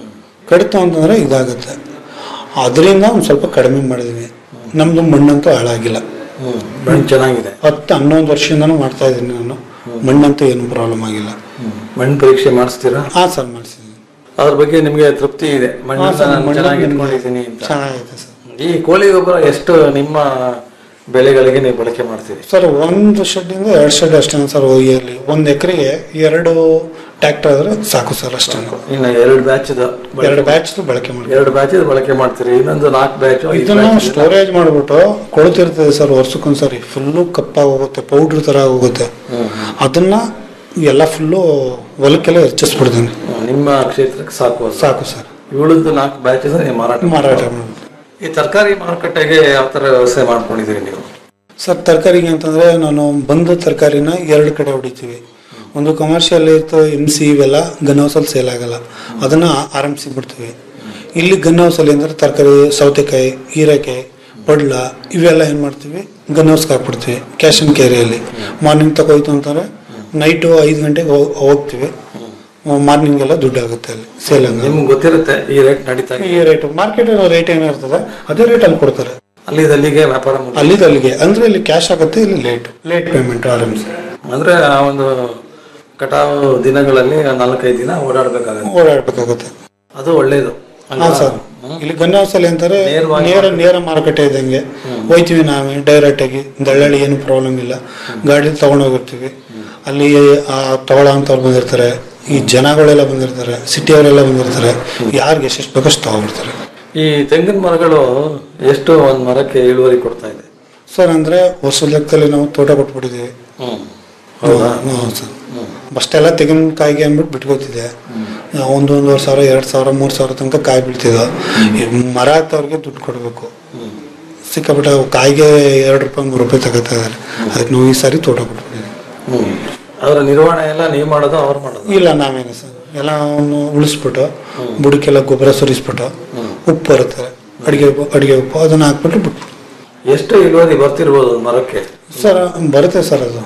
Speaker 12: ಕಡಿತು ಅಂತಂದ್ರೆ ಇದಾಗುತ್ತೆ ಅದರಿಂದ ಒಂದು ಸ್ವಲ್ಪ ಕಡಿಮೆ ಮಾಡಿದ್ವಿ ನಮ್ದು ಮಣ್ಣಂತೂ ಹಾಳಾಗಿಲ್ಲ
Speaker 11: ಮಣ್ಣು ಚೆನ್ನಾಗಿದೆ
Speaker 12: ಹತ್ತು ಹನ್ನೊಂದು ವರ್ಷದಿಂದನೂ ಮಾಡ್ತಾ ಇದ್ದೀನಿ ನಾನು ಮಣ್ಣಂತೂ ಏನು ಪ್ರಾಬ್ಲಮ್ ಆಗಿಲ್ಲ
Speaker 11: ಮಣ್ಣು ಪರೀಕ್ಷೆ ಮಾಡಿಸ್ತೀರಾ
Speaker 12: ಹಾಂ ಸರ್ ಮಾಡಿಸಿದ್ದೀನಿ
Speaker 11: ಅದ್ರ ಬಗ್ಗೆ ನಿಮ್ಗೆ ತೃಪ್ತಿ ಇದೆ
Speaker 12: ಹಾ,
Speaker 11: ಮಣ್ಣನ್ನ
Speaker 12: ಸರ್,
Speaker 11: ನಾನು
Speaker 12: ಮಣ್ಣನ್ನ
Speaker 11: ಚೆನ್ನಾಗಿ ಇಟ್ಕೊಂಡಿದ್ದೀನಿ ಅಂತ
Speaker 12: ಚೆನ್ನಾಗೈತೆ ಸರ್
Speaker 11: ಈ ಕೋಳಿ ಗೊಬ್ಬರ ಎಷ್ಟು ನಿಮ್ಮ ಬೆಳೆಗಳಿಗೆ ನೀವು ಬಳಕೆ ಮಾಡ್ತೀರಿ
Speaker 12: ಸರ್ ಒಂದು ಶೆಡ್ಡಿಂದ ಎರಡು ಶೆಡ್ ಅಷ್ಟೇ ಸರ್ ಇಯರ್ಲಿ ಒಂದು ಎಕರೆಗೆ ಎರಡು ಟ್ಯಾಕ್ಟರ್ ಆದ್ರೆ ಸಾಕು ಸರ್ ಅಷ್ಟೇ
Speaker 11: ಇನ್ನು ಎರಡು ಬ್ಯಾಚ್
Speaker 12: ಎರಡು ಬ್ಯಾಚ್ ಬಳಕೆ ಮಾಡಿ
Speaker 11: ಎರಡು ಬ್ಯಾಚ್ ಬಳಕೆ ಮಾಡ್ತೀರಿ ಇನ್ನೊಂದು ನಾಲ್ಕು ಬ್ಯಾಚ್
Speaker 12: ಇದನ್ನ ಸ್ಟೋರೇಜ್ ಮಾಡ್ಬಿಟ್ಟು ಕೊಳ್ತಿರ್ತದೆ ಸರ್ ವರ್ಷಕ್ಕೊಂದ್ಸರಿ ಫುಲ್ಲು ಕಪ್ಪಾಗೋಗುತ್ತೆ ಪೌಡ್ರ್ ತರ ಹೋಗುತ್ತೆ ಅದನ್ನ ಎಲ್ಲ ಫುಲ್ಲು ಹೊಲಕ್ಕೆಲ್ಲ ಹೆಚ್ಚಿಸ್ಬಿಡ್ತೀನಿ
Speaker 11: ನಿಮ್ಮ ಕ್ಷೇತ್ರಕ್ಕೆ ಸಾಕು ಅದು.
Speaker 12: ಸಾಕು ಸರ್
Speaker 11: ಉಳಿದ ನಾಲ್ಕು ಬ್ಯಾಚಸ್ ನೀವು ಮಾರಾಟ
Speaker 12: ಮಾರಾಟ
Speaker 11: ಮಾಡ್ತೀರಾ?
Speaker 12: ಮಾಡ್ಬಿಟ್ಟು
Speaker 11: ಈ ತರಕಾರಿ ಮಾರುಕಟ್ಟೆಗೆ ಯಾವ ತರ ವ್ಯವಸ್ಥೆ ಮಾಡ್ಕೊಂಡಿದ್ದೀರಿ ನೀವು
Speaker 12: ಸರ್ ತರಕಾರಿಗೆ ಅಂತಂದ್ರೆ ನಾನು ಬಂದ ತರಕಾರಿನ ಎರಡು ಕಡೆ ಹೊಡಿತೀವಿ ಒಂದು ಕಮರ್ಷಿಯಲ್ ಇರ್ತದೆ ಎಮ್ ಸಿ ಇವೆಲ್ಲ ಗನ್ ಹೌಸಲ್ಲಿ ಸೇಲ್ ಆಗಲ್ಲ ಅದನ್ನ ಆರ್ ಎಮ್ ಸಿ ಬಿಡ್ತೀವಿ ಇಲ್ಲಿ ಗನ್ ಹೌಸಲ್ಲಿ ಅಂದ್ರೆ ತರಕಾರಿ ಸೌತೆಕಾಯಿ ಹೀರೆಕಾಯಿ ಪಡ್ಲ ಇವೆಲ್ಲ ಏನು ಮಾಡ್ತೀವಿ ಗನ್ ಹೌಸ್ಗೆ ಹಾಕ್ಬಿಡ್ತೀವಿ ಕ್ಯಾಶ್ ಆ್ಯಂಡ್ ಕ್ಯಾರಿಯಲ್ಲಿ ಮಾರ್ನಿಂಗ್ ತಗೋಯ್ತು ಅಂತಂದ್ರೆ ನೈಟು ಐದು ಗಂಟೆಗೆ ಹೋಗ್- ಹೋಗ್ತೀವಿ ಮಾರ್ನಿಂಗ್ ಎಲ್ಲ ದುಡ್ಡು ಆಗುತ್ತೆ ಅಲ್ಲಿ ಸೇಲ್ ಆಗ
Speaker 11: ನಿಮ್ಗೆ ಗೊತ್ತಿರುತ್ತೆ ಈ ರೇಟ್ ನಡೀತಾ ಇದೆ
Speaker 12: ಈ ರೇಟ್ ಮಾರ್ಕೆಟ್ ರೇಟ್ ಏನಿರ್ತದೆ ಅದೇ ರೇಟ್ ಅಲ್ಲಿ ಕೊಡ್ತಾರೆ
Speaker 11: ಅಲ್ಲಿ ಅಲ್ಲಿಗೆ ವ್ಯಾಪಾರ ಮುಗ್ದು-
Speaker 12: ಅಲ್ಲಿದ್ದು ಅಲ್ಲಿಗೆ ಅಂದ್ರೆ ಇಲ್ಲಿ ಕ್ಯಾಶ್ ಆಗುತ್ತೆ ಇಲ್ಲಿ late late payment R M C
Speaker 11: ಅಂದ್ರೆ ಆ ಒಂದು ಕಟಾವು ದಿನಗಳಲ್ಲಿ ನಾಲ್ಕೈದು ದಿನ ಓಡಾಡ್ಬೇಕಾಗುತ್ತೆ
Speaker 12: ಓಡಾಡ್ಬೇಕಾಗುತ್ತೆ
Speaker 11: ಅದು ಒಳ್ಳೇದು
Speaker 12: ಹಾ ಸರ್ ಇಲ್ಲಿ ಗನ್ ಹೌಸ್ ಅಲ್ಲಿ ಅಂತಾರೆ
Speaker 11: ನೇರವಾಗಿ
Speaker 12: ನೇರ ನೇರ ಮಾರುಕಟ್ಟೆ ಇದ್ದಂಗೆ ಹೋಯ್ತೀವಿ ನಾವೇ ಡೈರೆಕ್ಟ್ ಆಗಿ ದಳ್ಳಾಳಿ ಏನು ಪ್ರಾಬ್ಲಮ್ ಇಲ್ಲ ಗಾಡಿ ತಗೊಂಡೋಗಿರ್ತೀವಿ ಅಲ್ಲಿ ಆ ತಗೊಳ್ಳೋ ಅಂತವ್ರು ಬಂದಿರ್ತಾರೆ ಈ ಜನಗಳೆಲ್ಲ ಬಂದಿರ್ತಾರೆ ಸಿಟಿಯವರೆಲ್ಲ ಬಂದಿರ್ತಾರೆ ಯಾರಿಗೆ ಎಷ್ಟೆಷ್ಟು ಬೇಕಷ್ಟು ತಗೊಬಿಡ್ತಾರೆ
Speaker 11: ಈ ತೆಂಗಿನ ಮರಗಳು ಎಷ್ಟು ಒಂದ್ ಮರಕ್ಕೆ ಇಳುವರಿ ಕೊಡ್ತಾ ಇದೆ
Speaker 12: ಸರ್ ಅಂದ್ರೆ ವರ್ಷದ ಲೆಕ್ಕದಲ್ಲಿ ನಾವು ತೋಟ ಕೊಟ್ಬಿಟ್ಟಿದ್ದೀವಿ
Speaker 11: ಹೌದಾ
Speaker 12: ಹ್ಮ್, ಸರ್ ಅಷ್ಟೆಲ್ಲ ತೆಂಗಿನಕಾಯಿಗೆ ಅಂದ್ಬಿಟ್ಟು ಬಿಟ್ಕೋತಿದೆ ಒಂದು ಒಂದೂವರೆ ಸಾವಿರ ಎರಡು ಸಾವಿರ ಮೂರು ಸಾವಿರ ತನಕ ಕಾಯಿ ಬೀಳ್ತಿದ ಈ ಮರ ಹತ್ತವ್ರಿಗೆ ದುಡ್ಡು ಕೊಡಬೇಕು ಸಿಕ್ಕಾಪಟ್ಟೆ ಅವು ಕಾಯಿಗೆ ಎರಡು ರೂಪಾಯಿ ಮೂರು ರೂಪಾಯಿ ತಗೋತಾ ಇದ್ದಾರೆ ಅದಕ್ಕೆ ನಾವು ಈ ಸಾರಿ ತೋಟ ಕೊಟ್ಬಿಟ್ಟಿದ್ದೀವಿ
Speaker 11: ಹ್ಮ್ ಅದರ ನಿರ್ವಹಣೆ ಎಲ್ಲ ನೀವು ಮಾಡೋದು ಅವ್ರು ಮಾಡೋದು
Speaker 12: ಇಲ್ಲ ನಾವೇನು ಸರ್ ಎಲ್ಲ ಅವನು ಉಳಿಸ್ಬಿಟ್ಟು ಬುಡಕ್ಕೆಲ್ಲ ಗೊಬ್ಬರ ಸುರಿಸ್ಬಿಟ್ಟು ಉಪ್ಪು ಬರುತ್ತೆ ಅಡಿಗೆ ಉಪ್ಪು ಅಡಿಗೆ ಉಪ್ಪು ಅದನ್ನ ಹಾಕ್ಬಿಟ್ಟು ಬಿಟ್ಟು
Speaker 11: ಎಷ್ಟು ಇಳುವರಿ ಬರ್ತಿರ್ಬೋದು ಒಂದ್ ಮರಕ್ಕೆ
Speaker 12: ಸರ್ ಬರುತ್ತೆ ಸರ್ ಅದು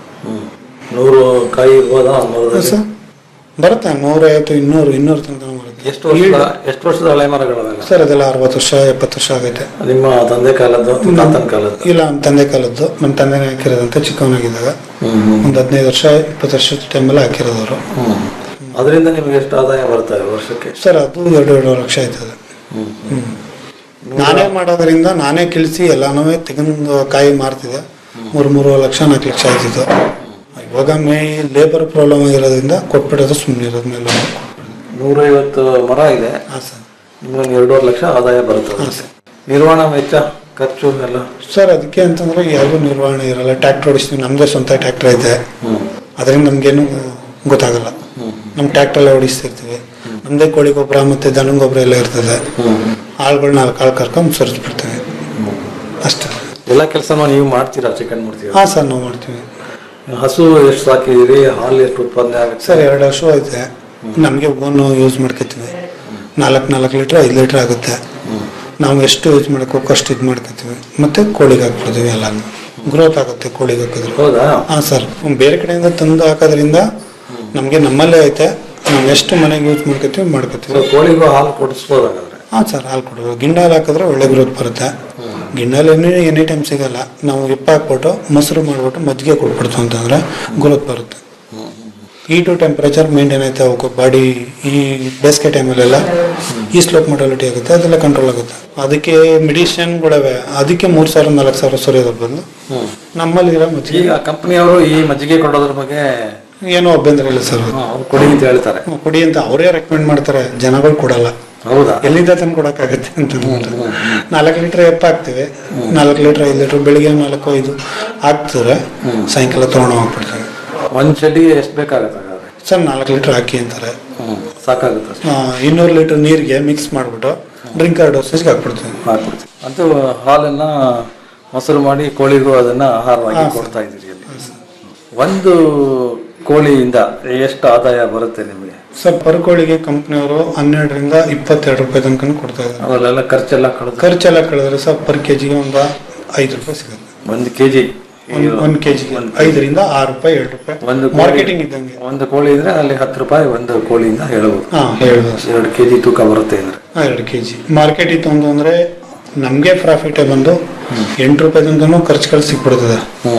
Speaker 11: ನೂರು ಕಾಯಿ ಇರ್ಬೋದಾ ಒಂದ್ ಮರದಲ್ಲಿ?
Speaker 12: ಸರ್ ಬರುತ್ತೆ ನೂರೈವತ್ತು ಇನ್ನೂರು ಇನ್ನೂರು ತನಕ ಬರುತ್ತೆ
Speaker 11: ಎಷ್ಟು ವರ್ಷದ ಎಷ್ಟು ವರ್ಷದ ಹಳೆ ಮರಗಳವೆಲ್ಲ
Speaker 12: ಸರ್ ಅದೆಲ್ಲ ಅರವತ್ತು ವರ್ಷ ಎಪ್ಪತ್ತು ವರ್ಷ ಆಗೈತೆ
Speaker 11: ನಿಮ್ಮ ತಂದೆ ಕಾಲದ್ದು ತಾತನ ಕಾಲದ್ದು
Speaker 12: ಇಲ್ಲ ನಮ್ಮ ತಂದೆ ಕಾಲದ್ದು ನಮ್ಮ ತಂದೆನೇ ಹಾಕಿರೋದಂತೆ ಚಿಕ್ಕವನಾಗಿದ್ದಾಗ ಒಂದು ಹದಿನೈದು ವರ್ಷ ಇಪ್ಪತ್ತು ವರ್ಷದ ಟೈಮಲ್ಲಿ ಹಾಕಿರೋದವರು
Speaker 11: ಅದರಿಂದ ನಿಮ್ಗೆ ಎಷ್ಟು ಆದಾಯ ಬರ್ತಾರೆ ವರ್ಷಕ್ಕೆ
Speaker 12: ಸರ್ ಅದು ಎರಡು ಎರಡು ಲಕ್ಷ ಆಯ್ತದೆ ಹ್ಮ್. ನಾನೇ ಮಾಡೋದ್ರಿಂದ ನಾನೇ ಕಿಳಿಸಿ ಎಲ್ಲಾನು ತೆಗೆದು ಕಾಯಿ ಮಾರ್ತಿದೆ ಮೂರು ಮೂರು ಲಕ್ಷ ನಾಲ್ಕು ಲಕ್ಷ ಆಯ್ತಿತ್ತು ಇವಾಗ ಮೇ ಲೇಬರ್ ಪ್ರಾಬ್ಲಮ್ ಆಗಿರೋದ್ರಿಂದ ಕೊಟ್ಬಿಡೋದು ಸುಮ್ಮನೆ ಇರೋದ್ ಮೇಲೆ
Speaker 11: ನೂರೈವತ್ತು ಮರ ಇದೆ ನಿಮ್ಗೊಂದು ಎರಡೂವರೆ ಲಕ್ಷ ಆದಾಯ ಬರುತ್ತೆ ನಿರ್ವಹಣಾ ವೆಚ್ಚ ಖರ್ಚು ಎಲ್ಲ
Speaker 12: ಸರ್ ಅದಕ್ಕೆ ಅಂತಂದ್ರೆ ಯಾರಿಗೂ ನಿರ್ವಹಣೆ ಇರಲ್ಲ ಟ್ರ್ಯಾಕ್ಟರ್ ಓಡಿಸ್ತೀವಿ ನಮ್ದೇ ಸ್ವಂತ ಟ್ರ್ಯಾಕ್ಟರ್ ಐತೆ ಅದರಿಂದ ನಮ್ಗೇನು ಗೊತ್ತಾಗಲ್ಲ ನಮ್ಮ ಟ್ರ್ಯಾಕ್ಟರ್ ಓಡಿಸ್ತಿರ್ತೀವಿ ನಮ್ಮದೇ ಕೋಳಿ ಗೊಬ್ಬರ ಮತ್ತು ದನ ಗೊಬ್ಬರ ಎಲ್ಲ ಇರ್ತದೆ ಆಳುಗಳು ನಾಲ್ಕು ಆಳು ಕರ್ಕೊಂಡು ಸುರಿಸ್ಬಿಡ್ತೀವಿ ಅಷ್ಟೇ
Speaker 11: ಎಲ್ಲ ಕೆಲಸನೂ ನೀವು ಮಾಡ್ತೀರಾ ಚಿಕನ್ ಮಾಡ್ತೀರಾ
Speaker 12: ಹಾಂ ಸರ್ ನಾವು ಮಾಡ್ತೀವಿ
Speaker 11: ಹಸು ಎಷ್ಟು ಸಾಕಿದ್ದೀರಿ ಹಾಲು ಎಷ್ಟು ಉತ್ಪಾದನೆ ಆಗುತ್ತೆ
Speaker 12: ಸರ್ ಎರಡು ವರ್ಷ ಐತೆ ನಮಗೆ ಓನು ಯೂಸ್ ಮಾಡ್ಕೊತೀವಿ ನಾಲ್ಕು ನಾಲ್ಕು ಲೀಟ್ರ್ ಐದು ಲೀಟ್ರ್ ಆಗುತ್ತೆ ನಾವು ಎಷ್ಟು ಯೂಸ್ ಮಾಡ್ಕೋಬೇಕು ಅಷ್ಟು ಇದು ಮಾಡ್ಕೊತೀವಿ ಮತ್ತೆ ಕೋಳಿಗೆ ಹಾಕ್ಬಿಡ್ತೀವಿ ಎಲ್ಲಾನು ಗ್ರೋತ್ ಆಗುತ್ತೆ ಕೋಳಿಗೆ ಹಾಕಿದ್ರೆ
Speaker 11: ಹೌದಾ
Speaker 12: ಹಾಂ ಸರ್ ಬೇರೆ ಕಡೆಯಿಂದ ತಂದು ಹಾಕೋದ್ರಿಂದ ನಮಗೆ ನಮ್ಮಲ್ಲೇ ಐತೆ ನಾವು ಎಷ್ಟು ಮನೆಗೆ ಯೂಸ್ ಮಾಡ್ಕೊತೀವಿ ಮಾಡ್ಕೊತೀವಿ
Speaker 11: ಕೋಳಿಗೂ ಹಾಲು ಕೊಡಿಸ್ಬೋದು ಹಾಗಾದ್ರೆ
Speaker 12: ಹಾಂ ಸರ್ ಹಾಲು ಕೊಡೋದು ಗಿಂಡ ಹಾಲು ಹಾಕಿದ್ರೆ ಒಳ್ಳೆ ಗ್ರೋತ್ ಬರುತ್ತೆ ಗಿಣ್ಣಲ್ಲಿ ಎನಿ ಎನಿ ಟೈಮ್ ಸಿಗಲ್ಲ ನಾವು ಹಿಪ್ಪ ಹಾಕ್ಬಿಟ್ಟು ಮೊಸರು ಮಾಡಿಬಿಟ್ಟು ಮಜ್ಜಿಗೆ ಕೊಟ್ಬಿಡ್ತು ಅಂತಂದ್ರೆ ಗ್ರೋತ್ ಬರುತ್ತೆ ಹೀಟು ಟೆಂಪ್ರೇಚರ್ ಮೇಂಟೈನ್ ಆಯ್ತು ಅವಕ್ಕೆ ಬಾಡಿ ಈ ಬೇಸಿಗೆ ಟೈಮಲ್ಲೆಲ್ಲ ಈ ಸ್ಲೋಪ್ ಮೊಟಾಲಿಟಿ ಆಗುತ್ತೆ ಅದೆಲ್ಲ ಕಂಟ್ರೋಲ್ ಆಗುತ್ತೆ ಅದಕ್ಕೆ ಮೆಡಿಸಿನ್ಗಳವೆ ಅದಕ್ಕೆ ಮೂರು ಸಾವಿರ ನಾಲ್ಕು ಸಾವಿರ ಸುರಿಯೋದ್ರ ಬದಲು ನಮ್ಮಲ್ಲಿರೋ ಮಜ್ಜಿಗೆ
Speaker 11: ಈಗ ಕಂಪನಿಯವರು ಈ ಮಜ್ಜಿಗೆ ಕೊಡೋದ್ರ ಬಗ್ಗೆ
Speaker 12: ಏನೂ ಅಭ್ಯಂತರ ಇಲ್ಲ ಸರ್
Speaker 11: ಅವ್ರು ಕೊಡಿ ಅಂತ ಹೇಳ್ತಾರೆ
Speaker 12: ಕೊಡಿ ಅಂತ ಅವರೇ ರೆಕಮೆಂಡ್ ಮಾಡ್ತಾರೆ ಜನಗಳು ಕೊಡಲ್ಲ
Speaker 11: ಹೌದಾ
Speaker 12: ಎಲ್ಲಿಂದ ತಂದು ಕೊಡಕ್ಕಾಗತ್ತೆ ಅಂತ ಅಂದ್ಬಿಟ್ಟು. ನಾಲ್ಕು ಲೀಟರ್ ಎಪ್ಪ ಹಾಕ್ತಿವಿ ನಾಲ್ಕು ಲೀಟರ್ ಐದು ಲೀಟರ್ ಬೆಳಿಗ್ಗೆ ನಾಲ್ಕು ಐದು ಹಾಕ್ತಾರೆ ಸಾಯಂಕಾಲ ತೊಗೊಂಡು ಹೋಗ್ಬಿಡ್ತಾರೆ
Speaker 11: ಒಂದ್ ಶೆಡ್ಡಿಗೆ ಎಷ್ಟು ಬೇಕಾಗುತ್ತೆ ಹಾಗಾದ್ರೆ
Speaker 12: ಸರ್ ನಾಲ್ಕು ಲೀಟರ್ ಹಾಕಿ ಅಂತಾರೆ
Speaker 11: ಸಾಕಾಗುತ್ತೆ ಅಷ್ಟೇ.
Speaker 12: ಆ, ಇನ್ನೂರು ಲೀಟರ್ ನೀರಿಗೆ ಮಿಕ್ಸ್ ಮಾಡಿಬಿಟ್ಟು ಡ್ರಿಂಕರ್ ಡೋಸೇಜ್ಗೆ ಹಾಕ್ಬಿಡ್ತೀವಿ
Speaker 11: ಹಾಕ್ಬಿಡ್ತೀವಿ ಅಂತೂ ಹಾಲನ್ನ ಮೊಸರು ಮಾಡಿ ಕೋಳಿಗೂ ಅದನ್ನ ಆಹಾರವಾಗಿ
Speaker 12: ಹಾ, ಸರ್.
Speaker 11: ಕೊಡ್ತಾ ಇದ್ದೀರಿ ಅಲ್ಲಿ ಒಂದು ಕೋಳಿಯಿಂದ ಎಷ್ಟು ಆದಾಯ ಬರುತ್ತೆ ನಿಮಗೆ
Speaker 12: ಸರ್ ಪರ್ ಕೋಳಿಗೆ ಕಂಪ್ನಿಯವರು ಹನ್ನೆರಡರಿಂದ ಇಪ್ಪತ್ತೆರಡು ರೂಪಾಯಿ ತನಕ ಕೊಡ್ತಾ ಇದ್ದಾರೆ
Speaker 11: ಅದರಲ್ಲೆಲ್ಲ ಖರ್ಚೆಲ್ಲ ಕಳೆದು
Speaker 12: ಖರ್ಚೆಲ್ಲ ಕಳೆದ್ರೆ ಸರ್ ಪರ್ ಕೆ ಜಿಗೆ ಒಂದು ಐದು ರೂಪಾಯಿ ಸಿಗುತ್ತೆ
Speaker 11: ಒಂದು ಕೆಜಿ
Speaker 12: ಒಂದು- ಒಂದು ಕೆ ಜಿಗೆ ಐದರಿಂದ ಆರು ರೂಪಾಯಿ ಏಳು ರೂಪಾಯಿ
Speaker 11: ಒಂದು
Speaker 12: ಮಾರ್ಕೆಟಿಂಗ್ ಇದ್ದಂಗೆ
Speaker 11: ಒಂದು ಕೋಳಿ ಇದ್ರೆ ಅಲ್ಲಿ ಹತ್ತು ರೂಪಾಯಿ ಒಂದು ಕೋಳಿಯಿಂದ ಹೇಳ್ಬೋದು
Speaker 12: ಹಾ ಹೇಳ್ಬೋದು ಸರ್.
Speaker 11: ಎರಡು ಕೆಜಿ ತೂಕ ಬರುತ್ತೆ ಅಂದ್ರೆ
Speaker 12: ಹಾ, ಎರಡು ಕೆ ಜಿ ಮಾರ್ಕೆಟ್ ಇತ್ತು ಅಂತ ಅಂದ್ರೆ ನಮಗೆ ಪ್ರಾಫಿಟ್ ಬಂದು ಎಂಟು ರೂಪಾಯಿ ತನಕ ಖರ್ಚುಗಳು ಸಿಕ್ಬಿಡ್ತದೆ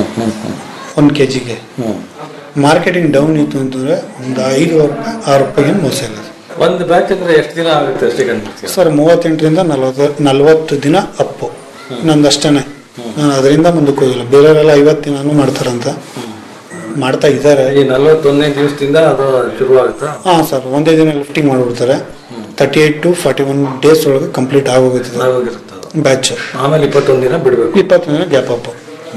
Speaker 12: ಒಂದು ಕೆ ಜಿಗೆ ಮಾರ್ಕೆಟಿಂಗ್ ಡೌನ್ ಇತ್ತು ಅಂತಂದ್ರೆ ಒಂದು ಐದು ರೂಪಾಯಿ ಆರು ರೂಪಾಯಿಗೆ ಮೋಸ ಇಲ್ಲ
Speaker 11: ಒಂದು ಬ್ಯಾಚ್ ಅಂದ್ರೆ ಎಷ್ಟು ದಿನ ಆಗುತ್ತೆ ಅಷ್ಟೇ ಕಂಡು
Speaker 12: ಸರ್ ಮೂವತ್ತೆಂಟರಿಂದ ನಲವತ್ತು ನಲವತ್ತು ದಿನ ಅಪ್ಪು ನಂದು ಅಷ್ಟೇನೆ ನಾನು ಅದರಿಂದ ಮುಂದಕ್ಕೆ ಹೋಗಿಲ್ಲ ಬೇರೆಯವರೆಲ್ಲ ಐವತ್ತು ದಿನಾನು ಮಾಡ್ತಾರಂತ ಮಾಡ್ತಾ ಇದ್ದಾರೆ
Speaker 11: ಈ ನಲವತ್ತೊಂದನೇ ದಿವಸದಿಂದ ಅದು ಶುರುವಾಗುತ್ತಾ
Speaker 12: ಹಾಂ ಸರ್ ಒಂದೇ ದಿನ ಲಿಫ್ಟಿಂಗ್ ಮಾಡಿಬಿಡ್ತಾರೆ thirty eight to forty one days ಒಳಗೆ ಕಂಪ್ಲೀಟ್ ಆಗೋಗುತ್ತೆ
Speaker 11: ಆಗೋಗಿರುತ್ತೆ ಅದು.
Speaker 12: ಬ್ಯಾಚ್
Speaker 11: ಆಮೇಲೆ ಇಪ್ಪತ್ತೊಂದು ದಿನ ಬಿಡಬೇಕು
Speaker 12: ಇಪ್ಪತ್ತು ದಿನ ಗ್ಯಾಪ್ ಅಪ್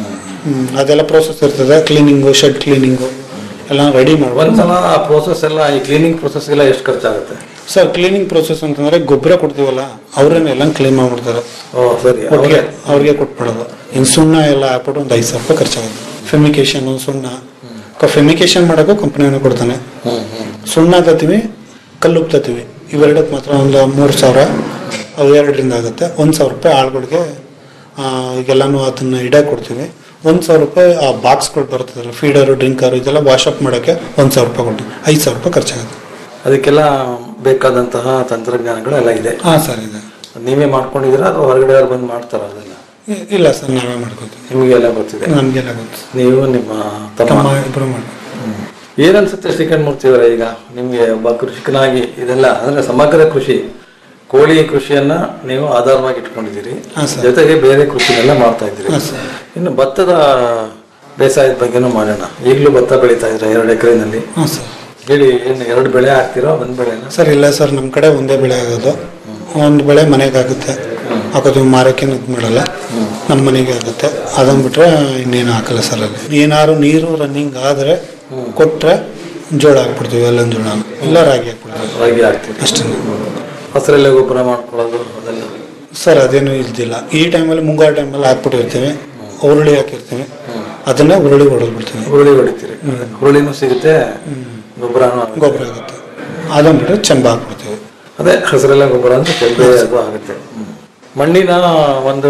Speaker 12: ಅದೆಲ್ಲ ಪ್ರೋಸೆಸ್ ಇರ್ತದೆ ಕ್ಲೀನಿಂಗು ಶೆಡ್ ಕ್ಲೀನಿಂಗು ಎಲ್ಲ ರೆಡಿ ಮಾಡ್ಬೋದು
Speaker 11: ಒಂದ್ಸಲ ಆ ಪ್ರೋಸೆಸ್ ಎಲ್ಲ ಈ ಕ್ಲೀನಿಂಗ್ ಪ್ರೋಸೆಸ್ ಎಲ್ಲ ಎಷ್ಟು ಖರ್ಚಾಗುತ್ತೆ
Speaker 12: ಸರ್ ಕ್ಲೀನಿಂಗ್ ಪ್ರೋಸೆಸ್ ಅಂತಂದ್ರೆ ಗೊಬ್ಬರ ಕೊಡ್ತೀವಲ್ಲ ಅವ್ರನ್ನ ಎಲ್ಲ ಕ್ಲೀನ್ ಮಾಡ್ಬಿಡ್ತಾರೆ
Speaker 11: ಓ ಸರಿ
Speaker 12: ಒಟ್ಟಿಗೆ ಅವ್ರಿಗೆ ಕೊಟ್ಬಿಡೋದು ಇನ್ನು ಸುಣ್ಣ ಎಲ್ಲ ಹಾಕ್ಬಿಟ್ಟು ಒಂದು ಐದು ಸಾವಿರ ರೂಪಾಯಿ ಖರ್ಚಾಗುತ್ತೆ ಫೆಮಿಕೇಶನ್ ಸುಣ್ಣ ಫೆಮಿಕೇಶನ್ ಮಾಡೋಕ್ಕೂ ಕಂಪ್ನಿಯವನೇ ಕೊಡ್ತಾನೆ ಸುಣ್ಣ ತತ್ತೀವಿ ಕಲ್ಲು ಉಪ್ಪು ತತ್ತೀವಿ ಇವೆರಡಕ್ಕೆ ಮಾತ್ರ ಒಂದು ಮೂರು ಸಾವಿರ ಅವು ಎರಡರಿಂದ ಆಗುತ್ತೆ ಒಂದು ಸಾವಿರ ರೂಪಾಯಿ ಆಳುಗಳಿಗೆ ಈಗೆಲ್ಲನೂ ಅದನ್ನ ಇಡಕ್ಕೆ ಕೊಡ್ತೀವಿ ಒಂದು ಸಾವಿರ ರೂಪಾಯಿ ಆ ಬಾಕ್ಸ್ಗಳು ಬರ್ತದಲ್ಲ ಫೀಡರು ಡ್ರಿಂಕರು ಇದೆಲ್ಲ ವಾಶಪ್ ಮಾಡೋಕ್ಕೆ ಒಂದು ಸಾವಿರ ರೂಪಾಯಿ ಕೊಡ್ತೀವಿ ಐದು ಸಾವಿರ ರೂಪಾಯಿ ಖರ್ಚಾಗುತ್ತೆ
Speaker 11: ಅದಕ್ಕೆಲ್ಲ ಬೇಕಾದಂತಹ ತಂತ್ರಜ್ಞಾನಗಳೆಲ್ಲ ಇದೆ
Speaker 12: ಹಾಂ ಸರ್ ಇದೆ
Speaker 11: ನೀವೇ ಮಾಡ್ಕೊಂಡಿದ್ದೀರಾ ಅಥವಾ ಹೊರಗಡೆ ಅವ್ರು ಬಂದು ಮಾಡ್ತಾರ ಅದೆಲ್ಲ
Speaker 12: ಇ- ಇಲ್ಲ ಸರ್ ನಾವೇ ಮಾಡ್ಕೊತೀವಿ
Speaker 11: ನಿಮಗೆಲ್ಲ ಗೊತ್ತಿದೆ
Speaker 12: ನಮಗೆಲ್ಲ ಗೊತ್ತು
Speaker 11: ನೀವು ನಿಮ್ಮ
Speaker 12: ತಮ್ಮ
Speaker 11: ತಮ್ಮ
Speaker 12: ಇಬ್ಬರು ಮಾಡ್ತೀವಿ
Speaker 11: ಏನ್ ಅನ್ಸುತ್ತೆ ಶ್ರೀಕಂಠ ಮೂರ್ತಿಯವರ ಈಗ ನಿಮ್ಗೆ ಒಬ್ಬ ಕೃಷಿಕನಾಗಿ ಇದೆಲ್ಲ ಅಂದ್ರೆ ಸಮಗ್ರ ಕೃಷಿ ಕೋಳಿ ಕೃಷಿಯನ್ನ ನೀವು ಆಧಾರವಾಗಿ ಇಟ್ಕೊಂಡಿದ್ದೀರಿ
Speaker 12: ಹಾ, ಸರ್.
Speaker 11: ಜೊತೆಗೆ ಬೇರೆ ಕೃಷಿನೆಲ್ಲ ಮಾಡ್ತಾ ಇದ್ದೀರಿ
Speaker 12: ಹಾ, ಸರ್.
Speaker 11: ಇನ್ನು ಭತ್ತದ ಬೇಸಾಯದ ಬಗ್ಗೆನೂ ಮಾಡೋಣ ಈಗಲೂ ಭತ್ತ ಬೆಳೀತಾ ಇದ್ರೆ ಎರಡು ಎಕರೆನಲ್ಲಿ
Speaker 12: ಹಾಂ ಸರ್
Speaker 11: ಹೇಳಿ ಏನು ಎರಡು ಬೆಳೆ ಹಾಕ್ತಿರೋ ಒಂದ್ ಬೆಳೆನ
Speaker 12: ಸರ್ ಇಲ್ಲ ಸರ್ ನಮ್ಮ ಕಡೆ ಒಂದೇ ಬೆಳೆ ಆಗೋದು ಒಂದು ಬೆಳೆ ಮನೆಗೆ ಆಗುತ್ತೆ ಹಾಕೋದು ಮಾರಕ್ಕೆ ಇದು ಮಾಡಲ್ಲ ನಮ್ಮ ಮನೆಗೆ ಆಗುತ್ತೆ ಅದನ್ನ ಬಿಟ್ರೆ ಇನ್ನೇನು ಹಾಕಲ್ಲ ಸರ್ ಅಲ್ಲಿ ಏನಾದ್ರು ನೀರು ರನ್ನಿಂಗ್ ಆದರೆ ಕೊಟ್ಟರೆ ಜೋಳ ಹಾಕ್ಬಿಡ್ತೀವಿ ಎಲ್ಲೊಂದು ಜೋಳ ಇಲ್ಲ ರಾಗಿ ಹಾಕ್ಬಿಡ್ತೀವಿ
Speaker 11: ರಾಗಿ ಹಾಕ್ತೀರಿ
Speaker 12: ಅಷ್ಟೇ
Speaker 11: ಹಸಿರೆಲೆ ಗೊಬ್ಬರ ಮಾಡ್ಕೊಳ್ಳೋದು ಅದೆಲ್ಲ
Speaker 12: ಸರ್ ಅದೇನು ಇಲ್ದಿಲ್ಲ ಈ ಟೈಮಲ್ಲಿ ಮುಂಗಾರು ಟೈಮಲ್ಲಿ ಹಾಕ್ಬಿಟ್ಟಿರ್ತೀವಿ ಉರುಳಿ ಹಾಕಿರ್ತೀವಿ ಅದನ್ನೇ ಉರುಳಿ ಹೊಡೆದು ಬಿಡ್ತೀವಿ
Speaker 11: ಹುರುಳಿ ಹೊಡಿತೀರಿ ಹುರುಳಿನೂ ಸಿಗುತ್ತೆ ಗೊಬ್ಬರನೂ ಆಗುತ್ತೆ.
Speaker 12: ಗೊಬ್ಬರ ಆಗುತ್ತೆ ಅದನ್ನ ಬಿಟ್ಟರೆ ಚೆಂಬ ಹಾಕ್ಬಿಡ್ತೀವಿ
Speaker 11: ಅದೇ ಹಸಿರೆಲ್ಲ ಗೊಬ್ಬರ ಅಂತ ಚೆಂಬೆ ಅದು ಆಗುತ್ತೆ ಮಣ್ಣಿನ ಒಂದು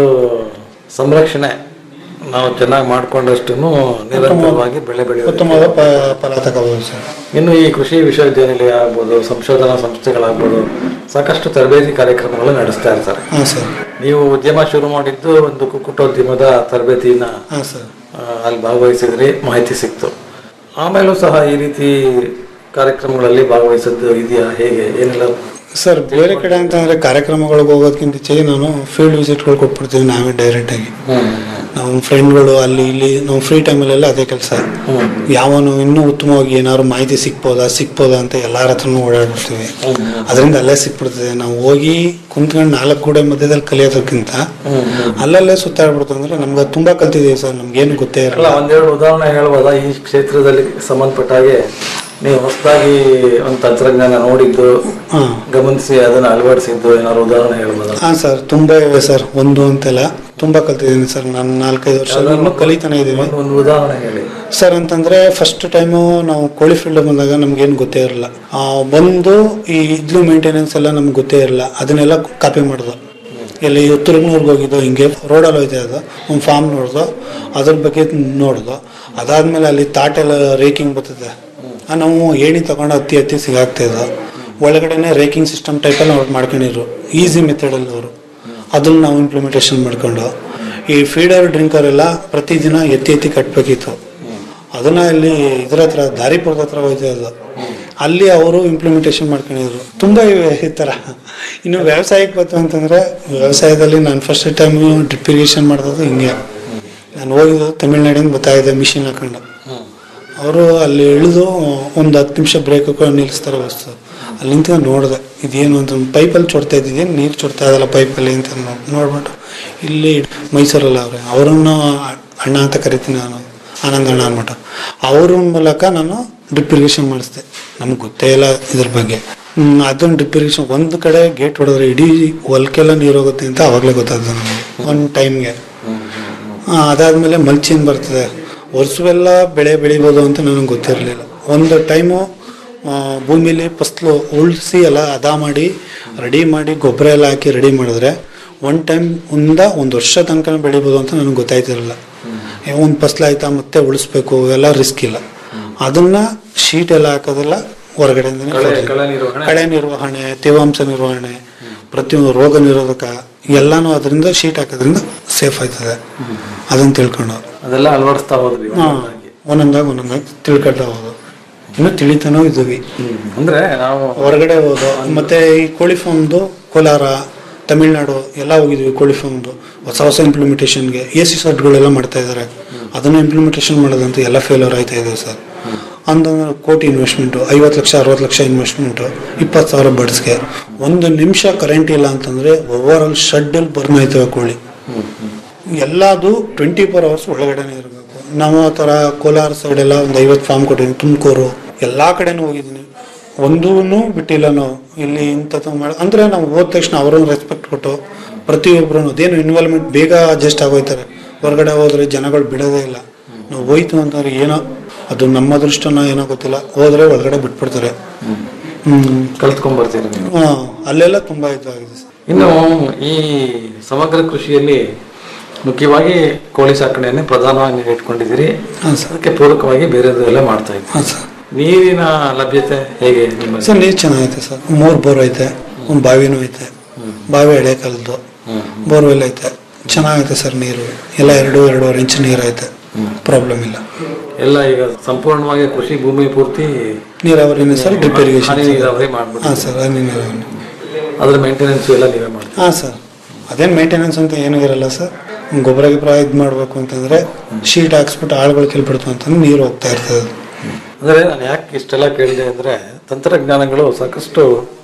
Speaker 11: ಸಂರಕ್ಷಣೆ ನಾವು ಚೆನ್ನಾಗಿ ಮಾಡ್ಕೊಂಡಷ್ಟು ನಿರಂತರವಾಗಿ ಬೆಳೆ ಬೆಳೆಯೋದು
Speaker 12: ಉತ್ತಮವಾದ ಪ- ಫಲ ತಗೋಬೋದು ಸರ್
Speaker 11: ಇನ್ನು ಈ ಕೃಷಿ ವಿಶ್ವವಿದ್ಯಾನಿಲಯ ಆಗ್ಬೋದು ಸಂಶೋಧನಾ ಸಂಸ್ಥೆಗಳಾಗ್ಬೋದು ಸಾಕಷ್ಟು ತರಬೇತಿ ಕಾರ್ಯಕ್ರಮಗಳು ನಡೆಸ್ತಾ ಇರ್ತಾರೆ
Speaker 12: ಹಾಂ ಸರ್
Speaker 11: ನೀವು ಉದ್ಯಮ ಶುರು ಮಾಡಿದ್ದು ಒಂದು ಕುಕ್ಕುಟೋದ್ಯಮದ ತರಬೇತಿನ
Speaker 12: ಹಾಂ ಸರ್
Speaker 11: ಆ, ಅಲ್ಲಿ ಭಾಗವಹಿಸಿದ್ರಿ ಮಾಹಿತಿ ಸಿಕ್ತು ಆಮೇಲೂ ಸಹ ಈ ರೀತಿ ಕಾರ್ಯಕ್ರಮಗಳಲ್ಲಿ ಭಾಗವಹಿಸದ್ದು ಇದೆಯಾ ಹೇಗೆ ಏನೆಲ್ಲ
Speaker 12: ಸರ್ ಬೇರೆ ಕಡೆ ಅಂತಂದ್ರೆ ಕಾರ್ಯಕ್ರಮಗಳಿಗೆ ಹೋಗೋದಕ್ಕಿಂತ ಹೆಚ್ಚಾಗಿ ನಾನು ಫೀಲ್ಡ್ ವಿಸಿಟ್ಗಳು ಕೊಟ್ಬಿಡ್ತೀವಿ ನಾವೇ ಡೈರೆಕ್ಟ್ ಆಗಿ ನಮ್ಮ ಫ್ರೆಂಡ್ಗಳು ಅಲ್ಲಿ ಇಲ್ಲಿ ನಾವು ಫ್ರೀ ಟೈಮಲ್ಲೆಲ್ಲ ಅದೇ ಕೆಲಸ ಯಾವನು ಇನ್ನೂ ಉತ್ತಮವಾಗಿ ಏನಾದ್ರು ಮಾಹಿತಿ ಸಿಕ್ಬೋದಾ ಸಿಕ್ಬೋದಾ ಅಂತ ಎಲ್ಲಾರ ಹತ್ರನೂ ಓಡಾಡ್ಬಿಡ್ತೀವಿ ಅದರಿಂದ ಅಲ್ಲೇ ಸಿಕ್ಬಿಡ್ತದೆ ನಾವು ಹೋಗಿ ಕುಂತ್ಕೊಂಡು ನಾಲ್ಕು ಗೋಡೆ ಮಧ್ಯದಲ್ಲಿ ಕಲಿಯೋದಕ್ಕಿಂತ ಅಲ್ಲಲ್ಲೇ ಸುತ್ತಾಡ್ಬಿಡ್ತು ಅಂದ್ರೆ ನಮ್ಗೆ ಅದು ತುಂಬಾ ಕಲ್ತಿದ್ದೀವಿ ಸರ್ ನಮ್ಗೇನು ಗೊತ್ತೇ
Speaker 11: ಅಲ್ಲ
Speaker 12: ಇರಲ್ಲ
Speaker 11: ಒಂದೆರಡು ಉದಾಹರಣೆ ಹೇಳ್ಬೋದಾ ಈ ಕ್ಷೇತ್ರದಲ್ಲಿ ಸಂಬಂಧಪಟ್ಟ ಹಾಗೆ ನೀವು ಹೊಸದಾಗಿ ಒಂದು ತಂತ್ರಜ್ಞಾನ ನೋಡಿದ್ದು
Speaker 12: ಹಾ.
Speaker 11: ಗಮನಿಸಿ ಅದನ್ನ ಅಳವಡಿಸಿದ್ದು ಏನಾದ್ರು ಉದಾಹರಣೆ ಹೇಳ್ಬೋದಾ
Speaker 12: ಹಾ ಸರ್ ತುಂಬಾ ಇವೆ ಸರ್ ಒಂದು ಅಂತೆಲ್ಲ ತುಂಬಾ ಕಲ್ತಿದ್ದೀನಿ ಸರ್ ನಾನು ನಾಲ್ಕೈದು ವರ್ಷ ಇನ್ನೂ ಕಲಿತಾನೆ ಇದ್ದೀವಿ
Speaker 11: ಒಂದು ಉದಾಹರಣೆ ಹೇಳಿ
Speaker 12: ಸರ್ ಅಂತಂದ್ರೆ ಫಸ್ಟ್ ಟೈಮು ನಾವು ಕೋಳಿ ಫೀಲ್ಡ್ ಬಂದಾಗ ನಮ್ಗೇನು ಗೊತ್ತೇ ಇರಲ್ಲ ಆ, ಬಂದು ಈ ಇದ್ಲು ಮೇಂಟೆನೆನ್ಸ್ ಎಲ್ಲ ನಮ್ಗೆ ಗೊತ್ತೇ ಇರಲ್ಲ ಅದನ್ನೆಲ್ಲ ಕಾಪಿ ಮಾಡ್ದು ಎಲ್ಲಿ ತುರುಗ್ನೂರ್ಗೆ ಹೋಗಿದ್ದು ಹಿಂಗೆ ರೋಡಲ್ಲಿ ಹೋಯ್ತಾ ಇದ್ದು ಒಂದು ಫಾರ್ಮ್ ನೋಡ್ದು ಅದ್ರ ಬಗ್ಗೆ ನೋಡ್ದು ಅದಾದ್ಮೇಲೆ ಅಲ್ಲಿ ತಾಟೆಲ್ಲ ರೇಕಿಂಗ್ ಬರ್ತದೆ ಆ, ನಾವು ಏಣಿ ತಗೊಂಡು ಹತ್ತಿ ಹತ್ತಿ ಸಿಗಾಕ್ತಾ ಇದ್ದು ಒಳಗಡೆನೆ ರೇಕಿಂಗ್ ಸಿಸ್ಟಮ್ ಟೈಪಲ್ಲಿ ಅವ್ರು ಮಾಡ್ಕೊಂಡಿರು ಈಸಿ ಮೆಥಡಲ್ಲಿ ಅವರು ಅದನ್ನ ನಾವು ಇಂಪ್ಲಿಮೆಂಟೇಷನ್ ಮಾಡ್ಕೊಂಡು ಈ ಫೀಡರ್ ಡ್ರಿಂಕರ್ ಎಲ್ಲ ಪ್ರತಿದಿನ ಎತ್ತಿ ಎತ್ತಿ ಕಟ್ಟಬೇಕಿತ್ತು ಅದನ್ನ ಇಲ್ಲಿ ಇದ್ರ ಹತ್ರ ದಾರಿಪುರದ ಹತ್ರ ಹೋಯ್ತಾ ಇದ್ದು ಅಲ್ಲಿ ಅವರು ಇಂಪ್ಲಿಮೆಂಟೇಷನ್ ಮಾಡ್ಕೊಂಡಿದ್ರು ತುಂಬಾ ಇವೆ ಈ ತರ ಇನ್ನು ವ್ಯವಸಾಯಕ್ಕೆ ಬಂತು ಅಂತಂದ್ರೆ ವ್ಯವಸಾಯದಲ್ಲಿ ನಾನು ಫಸ್ಟ್ ಟೈಮ್ ಡ್ರಿಪ್ ಇರಿಗೇಷನ್ ಮಾಡಿರೋದು ಹಿಂಗೆ ನಾನು ಹೋಗಿದ್ದು ತಮಿಳ್ನಾಡಿಂದ ಬರ್ತಾ ಇದ್ದೆ ಮಿಷಿನ್ ಹಾಕೊಂಡು ಅವರು ಅಲ್ಲಿ ಇಳಿದು ಒಂದು ಹತ್ತು ನಿಮಿಷ ಬ್ರೇಕ್ ನಿಲ್ಲಿಸ್ತಾರೆ ವಸ್ತು ಅಲ್ಲಿ ನಿಂತ್ಕೊಂಡು ನೋಡಿದೆ ಇದೇನು ಅಂತ ಪೈಪಲ್ಲಿ ಚೊಡ್ತಾ ಇದ್ದಿದೆ ನೀರು ಚೊಡ್ತಾ ಇದಲ್ಲ ಪೈಪಲ್ಲಿ ಅಂತ ನೋ- ನೋಡ್ಬಿಟ್ಟು ಇಲ್ಲಿ ಮೈಸೂರಲ್ಲಿ ಅವ್ರೆ ಅವರನ್ನು ಅಣ್ಣ ಅಂತ ಕರಿತೀನಿ ನಾನು ಆನಂದ ಅಣ್ಣ ಅಂದ್ಬಿಟ್ಟು ಅವ್ರ ಮೂಲಕ ನಾನು ಡ್ರಿಪ್ ಇರಿಗೇಷನ್ ಮಾಡಿಸ್ದೆ ನಮ್ಗೆ ಗೊತ್ತೇ ಇಲ್ಲ ಇದ್ರ ಬಗ್ಗೆ ಹ್ಮ್, ಅದೊಂದು ಡ್ರಿಪ್ ಇರಿಗೇಷನ್ ಒಂದು ಕಡೆ ಗೇಟ್ ಹೊಡೆದ್ರೆ ಇಡೀ ಹೊಲಕ್ಕೆಲ್ಲ ನೀರು ಹೋಗುತ್ತೆ ಅಂತ ಅವಾಗಲೇ ಗೊತ್ತಾಗ್ತದೆ ನಮಗೆ ಒಂದು ಟೈಮ್ಗೆ ಅದಾದ್ಮೇಲೆ ಮಲ್ಚಿನ್ ಬರ್ತದೆ ವರ್ಷವೆಲ್ಲ ಬೆಳೆ ಬೆಳಿಬೋದು ಅಂತ ನನಗೆ ಗೊತ್ತಿರಲಿಲ್ಲ ಒಂದು ಟೈಮು ಭೂಮಿಲಿ ಫಸ್ಲು ಉಳಿಸಿ ಎಲ್ಲ ಹದ ಮಾಡಿ ರೆಡಿ ಮಾಡಿ ಗೊಬ್ಬರ ಎಲ್ಲ ಹಾಕಿ ರೆಡಿ ಮಾಡಿದ್ರೆ ಒನ್ ಟೈಮ್ ಇಂದ ಒಂದು ವರ್ಷ ತನಕ ಬೆಳಿಬೋದು ಅಂತ ನನಗೆ ಗೊತ್ತಾಯ್ತಿರಲಿಲ್ಲ ಒಂದು ಫಸ್ಲು ಆಯ್ತಾ ಮತ್ತೆ ಉಳಿಸ್ಬೇಕು ಎಲ್ಲ ರಿಸ್ಕ್ ಇಲ್ಲ ಅದನ್ನ ಶೀಟ್ ಎಲ್ಲ ಹಾಕೋದೆಲ್ಲ ಹೊರಗಡೆಯಿಂದನೇ
Speaker 11: ಕಳೆ-
Speaker 12: ಕೊಡ್ತೀವಿ.
Speaker 11: ಕಳೆ ನಿರ್ವಹಣೆ?
Speaker 12: ಕಳೆ ನಿರ್ವಹಣೆ ತೇವಾಂಶ ನಿರ್ವಹಣೆ ಪ್ರತಿಯೊಂದು ರೋಗ ನಿರೋಧಕ ಎಲ್ಲಾನು ಅದರಿಂದ ಶೀಟ್ ಹಾಕೋದ್ರಿಂದ ಸೇಫ್ ಆಯ್ತದೆ ಅದನ್ನ ತಿಳ್ಕೊಂಡು
Speaker 11: ಅದೆಲ್ಲ ಅಳವಡಿಸ್ತಾ ಹೋದ್ವಿ
Speaker 12: ಹಾ, ಒಂದೊಂದಾಗಿ ಒಂದೊಂದಾಗಿ ತಿಳ್ಕೊಳ್ತಾ ಹೋದು ಇನ್ನು ತಿಳಿತಾನೂ ಇದ್ದೀವಿ
Speaker 11: ಅಂದ್ರೆ ನಾವು
Speaker 12: ಹೊರಗಡೆ ಹೋದು ಮತ್ತೆ ಈ ಕೋಳಿ ಫಾರ್ಮ್ದು ಕೋಲಾರ ತಮಿಳ್ನಾಡು ಎಲ್ಲ ಹೋಗಿದ್ವಿ ಕೋಳಿ ಫಾರ್ಮ್ದು ಹೊಸ ಹೊಸ ಇಂಪ್ಲಿಮೆಂಟೇಷನ್ಗೆ ಎ ಸಿ ಸರ್ಟ್ಗಳೆಲ್ಲ ಮಾಡ್ತಾ ಇದ್ದಾರೆ ಅದನ್ನ ಇಂಪ್ಲಿಮೆಂಟೇಷನ್ ಮಾಡೋದಂತೂ ಎಲ್ಲ ಫೇಲ್ಯೂರ್ ಆಯ್ತಾ ಇದೆ ಸರ್ ಅಂತಂದ್ರೆ ಕೋಟಿ ಇನ್ವೆಸ್ಟ್ಮೆಂಟು ಐವತ್ತು ಲಕ್ಷ ಅರವತ್ತು ಲಕ್ಷ ಇನ್ವೆಸ್ಟ್ಮೆಂಟು ಇಪ್ಪತ್ತು ಸಾವಿರ ಬಡ್ಸ್ಗೆ ಒಂದು ನಿಮಿಷ ಕರೆಂಟ್ ಇಲ್ಲ ಅಂತಂದ್ರೆ ಓವರ್ ಆಲ್ ಶೆಡ್ಡಲ್ಲಿ ಬರ್ನ್ ಆಯ್ತವೆ ಕೋಳಿ ಎಲ್ಲದು ಟ್ವೆಂಟಿ ಫೋರ್ ಅವರ್ಸ್ ಒಳಗಡೆನೆ ಇರಬೇಕು ನಾವು ಆ ಥರ ಕೋಲಾರ ಸೈಡ್ ಎಲ್ಲ ಒಂದು ಐವತ್ತು ಫಾರ್ಮ್ ಕೊಟ್ಟಿದ್ದೀನಿ ತುಮಕೂರು ಎಲ್ಲ ಕಡೆನೂ ಹೋಗಿದ್ದೀನಿ ಒಂದೂ ಬಿಟ್ಟಿಲ್ಲ ನಾವು ಇಲ್ಲಿ ಇಂಥದ್ದು ಮಾಡಿ ಅಂದರೆ ನಾವು ಹೋದ ತಕ್ಷಣ ಅವ್ರನ್ನ ರೆಸ್ಪೆಕ್ಟ್ ಕೊಟ್ಟು ಪ್ರತಿಯೊಬ್ಬರು ಅದೇನು ಇನ್ವಾಲ್ವ್ಮೆಂಟ್ ಬೇಗ ಅಡ್ಜಸ್ಟ್ ಆಗೋಯ್ತಾರೆ ಹೊರಗಡೆ ಹೋದ್ರೆ ಜನಗಳು ಬಿಡೋದೇ ಇಲ್ಲ ನಾವು ಹೋಯ್ತು ಅಂತಂದ್ರೆ ಏನೋ ಅದು ನಮ್ಮ ಅದೃಷ್ಟನ ಏನೋ ಗೊತ್ತಿಲ್ಲ ಹೋದ್ರೆ ಒಳಗಡೆ ಬಿಟ್ಬಿಡ್ತಾರೆ ಹ್ಮ್
Speaker 11: ಕಲ್ತ್ಕೊಂಡ್ ಬರ್ತೀರಿ ನೀವು
Speaker 12: ಹಾ, ಅಲ್ಲೆಲ್ಲ ತುಂಬಾ ಇದಾಗಿದೆ ಸರ್
Speaker 11: ಇನ್ನು ಈ ಸಮಗ್ರ ಕೃಷಿಯಲ್ಲಿ ಮುಖ್ಯವಾಗಿ ಕೋಳಿ ಸಾಕಣೆಯನ್ನೇ ಪ್ರಧಾನವಾಗಿ ಇಟ್ಕೊಂಡಿದ್ದೀರಿ ಅದಕ್ಕೆ ಪೂರಕವಾಗಿ ಬೇರೆದು ಎಲ್ಲ ಮಾಡ್ತಾ ಇದ್ದೀರಿ ನೀರಿನ ಲಭ್ಯತೆ ಹೇಗೆ ನಿಮ್ಮ
Speaker 12: ಸರ್ ನೀರು ಚೆನ್ನಾಗೈತೆ ಸರ್ ಮೂರು ಬೋರ್ ಐತೆ ಒಂದು ಬಾವಿನೂ ಐತೆ ಬಾವಿ ಹಳೆ ಕಾಲದ್ದು ಬೋರ್ವೆಲ್ ಐತೆ ಚೆನ್ನಾಗೈತೆ ಸರ್ ನೀರು ಎಲ್ಲ ಎರಡು ಎರಡೂವರೆ ಇಂಚ್ ನೀರು ಐತೆ ಪ್ರಾಬ್ಲಮ್ ಇಲ್ಲ
Speaker 11: ಎಲ್ಲ ಈಗ ಸಂಪೂರ್ಣವಾಗಿ ಕೃಷಿ ಭೂಮಿ ಪೂರ್ತಿ
Speaker 12: ನೀರಾವರಿನೇ ಸರ್ ಡ್ರಿಪ್
Speaker 11: ಹನಿ
Speaker 12: ಇರಿಗೇಷನ್
Speaker 11: ನೀರಾವರಿ ಮಾಡ್ಬಿಟ್ಟು
Speaker 12: ಹಾಂ ಸರ್ ಹನಿ ನೀರಾವರಿ
Speaker 11: ಅದ್ರ ಮೇಂಟೆನೆನ್ಸ್ ಎಲ್ಲ ನೀವೇ ಮಾಡ್ತೀರಿ
Speaker 12: ಹಾಂ ಸರ್ ಅದೇನು ಮೇಂಟೆನೆನ್ಸ್ ಅಂತ ಏನೂ ಇರಲ್ಲ ಸರ್ ಗೊಬ್ಬರ ಗಿಬ್ಬರ ಇದು ಮಾಡಬೇಕು ಅಂತಂದ್ರೆ ಶೀಟ್ ಹಾಕ್ಸ್ಬಿಟ್ಟು ಆಳುಗಳು ಕೇಳ್ಬಿಡ್ತು ಅಂತಂದ್ರೆ ನೀರು ಹೋಗ್ತಾ ಇರ್ತದೆ ಅದು.
Speaker 11: ಅಂದ್ರೆ ನಾನು ಯಾಕೆ ಇಷ್ಟೆಲ್ಲ ಕೇಳಿದೆ ಅಂದ್ರೆ ತಂತ್ರಜ್ಞಾನಗಳು ಸಾಕಷ್ಟು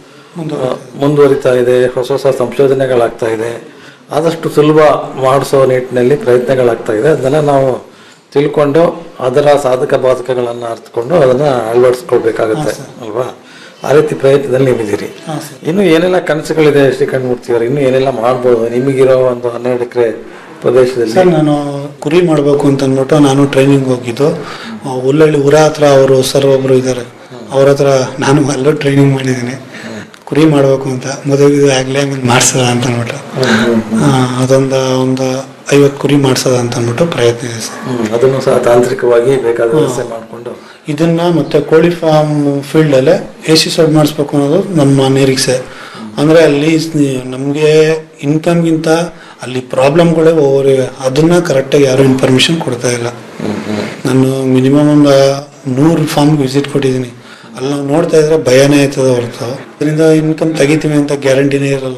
Speaker 11: ಆ, ಮುಂದುವರಿತಾ ಇದೆ ಹೊಸ ಹೊಸ ಸಂಶೋಧನೆಗಳಾಗ್ತಾ ಇದೆ ಆದಷ್ಟು ಸುಲಭ ಮಾಡಿಸೋ ನಿಟ್ಟಿನಲ್ಲಿ ಪ್ರಯತ್ನಗಳಾಗ್ತಾ ಇದೆ ಅದನ್ನೆಲ್ಲ ನಾವು ತಿಳ್ಕೊಂಡು ಅದರ ಸಾಧಕ ಬಾಧಕಗಳನ್ನು ಅರ್ಥಕೊಂಡು ಅದನ್ನ ಅಳವಡಿಸ್ಕೊಳ್ಬೇಕಾಗತ್ತೆ ಅಲ್ವಾ ಆ ರೀತಿ ಪ್ರಯತ್ನದಲ್ಲಿ ನೀವಿದ್ದೀರಿ
Speaker 12: ಹಾಂ ಸರ್
Speaker 11: ಇನ್ನು ಏನೆಲ್ಲ ಕನಸುಗಳಿದೆ ಶ್ರೀಕಂಠ ಮೂರ್ತಿಯವರು ಇನ್ನು ಏನೆಲ್ಲ ಮಾಡ್ಬೋದು ನಿಮಗಿರೋ ಒಂದು ಹನ್ನೆರಡು ಎಕರೆ ಪ್ರದೇಶದಲ್ಲಿ
Speaker 12: ಸರ್ ನಾನು ಕುರಿ ಮಾಡಬೇಕು ಅಂತ ಅಂದ್ಬಿಟ್ಟು ನಾನು ಟ್ರೈನಿಂಗ್ ಹೋಗಿದ್ದು ಆ, ಹುಲ್ಲಳ್ಳಿ ಊರ ಹತ್ರ ಅವರು ಸರ್ ಒಬ್ರು ಇದ್ದಾರೆ ಅವ್ರ ಹತ್ರ ನಾನು ಅಲ್ಲೂ ಟ್ರೈನಿಂಗ್ ಮಾಡಿದ್ದೀನಿ ಕುರಿ ಮಾಡಬೇಕು ಅಂತ ಮದುವೆ ಆಗಲೇ ಆಮೇಲೆ ಮಾಡ್ಸೋದ ಅಂತ ಅಂದ್ಬಿಟ್ಟು ಆ, ಅದೊಂದು ಒಂದು ಐವತ್ತು ಕುರಿ ಮಾಡ್ಸೋದ ಅಂತ ಅಂದ್ಬಿಟ್ಟು ಪ್ರಯತ್ನ ಇದೆ ಸರ್
Speaker 11: ಹ್ಮ್, ಅದನ್ನು ಸಹ ತಾಂತ್ರಿಕವಾಗಿ ಬೇಕಾದ ವ್ಯವಸ್ಥೆ ಮಾಡಿಕೊಂಡು
Speaker 12: ಇದನ್ನ ಮತ್ತೆ ಕೋಳಿ ಫಾರ್ಮ್ ಫೀಲ್ಡ್ ಅಲ್ಲೇ ಎ ಸಿ ಸೆಡ್ ಮಾಡಿಸ್ಬೇಕು ಅನ್ನೋದು ನಮ್ಮ ನಿರೀಕ್ಷೆ ಅಂದ್ರೆ ಅಲ್ಲಿ ನಮಗೆ ಇನ್ಕಮ್ಗಿಂತ ಅಲ್ಲಿ ಪ್ರಾಬ್ಲಮ್ಗಳೇ ಓವರ್ ಇವೆ ಅದನ್ನ ಕರೆಕ್ಟಾಗಿ ಯಾರು ಇನ್ಫಾರ್ಮೇಶನ್ ಕೊಡ್ತಾ ಇಲ್ಲ ನಾನು ಮಿನಿಮಮ್ ಒಂದು ನೂರು ಫಾರ್ಮ್ಗೆ ವಿಸಿಟ್ ಕೊಟ್ಟಿದ್ದೀನಿ ಅಲ್ಲಿ ನಾವು ನೋಡ್ತಾ ಇದ್ರೆ ಭಯನೇ ಆಯ್ತದ ಹೊರತು ಅದರಿಂದ ಇನ್ಕಮ್ ತೆಗಿತೀವಿ ಅಂತ ಗ್ಯಾರಂಟಿನೇ ಇರಲ್ಲ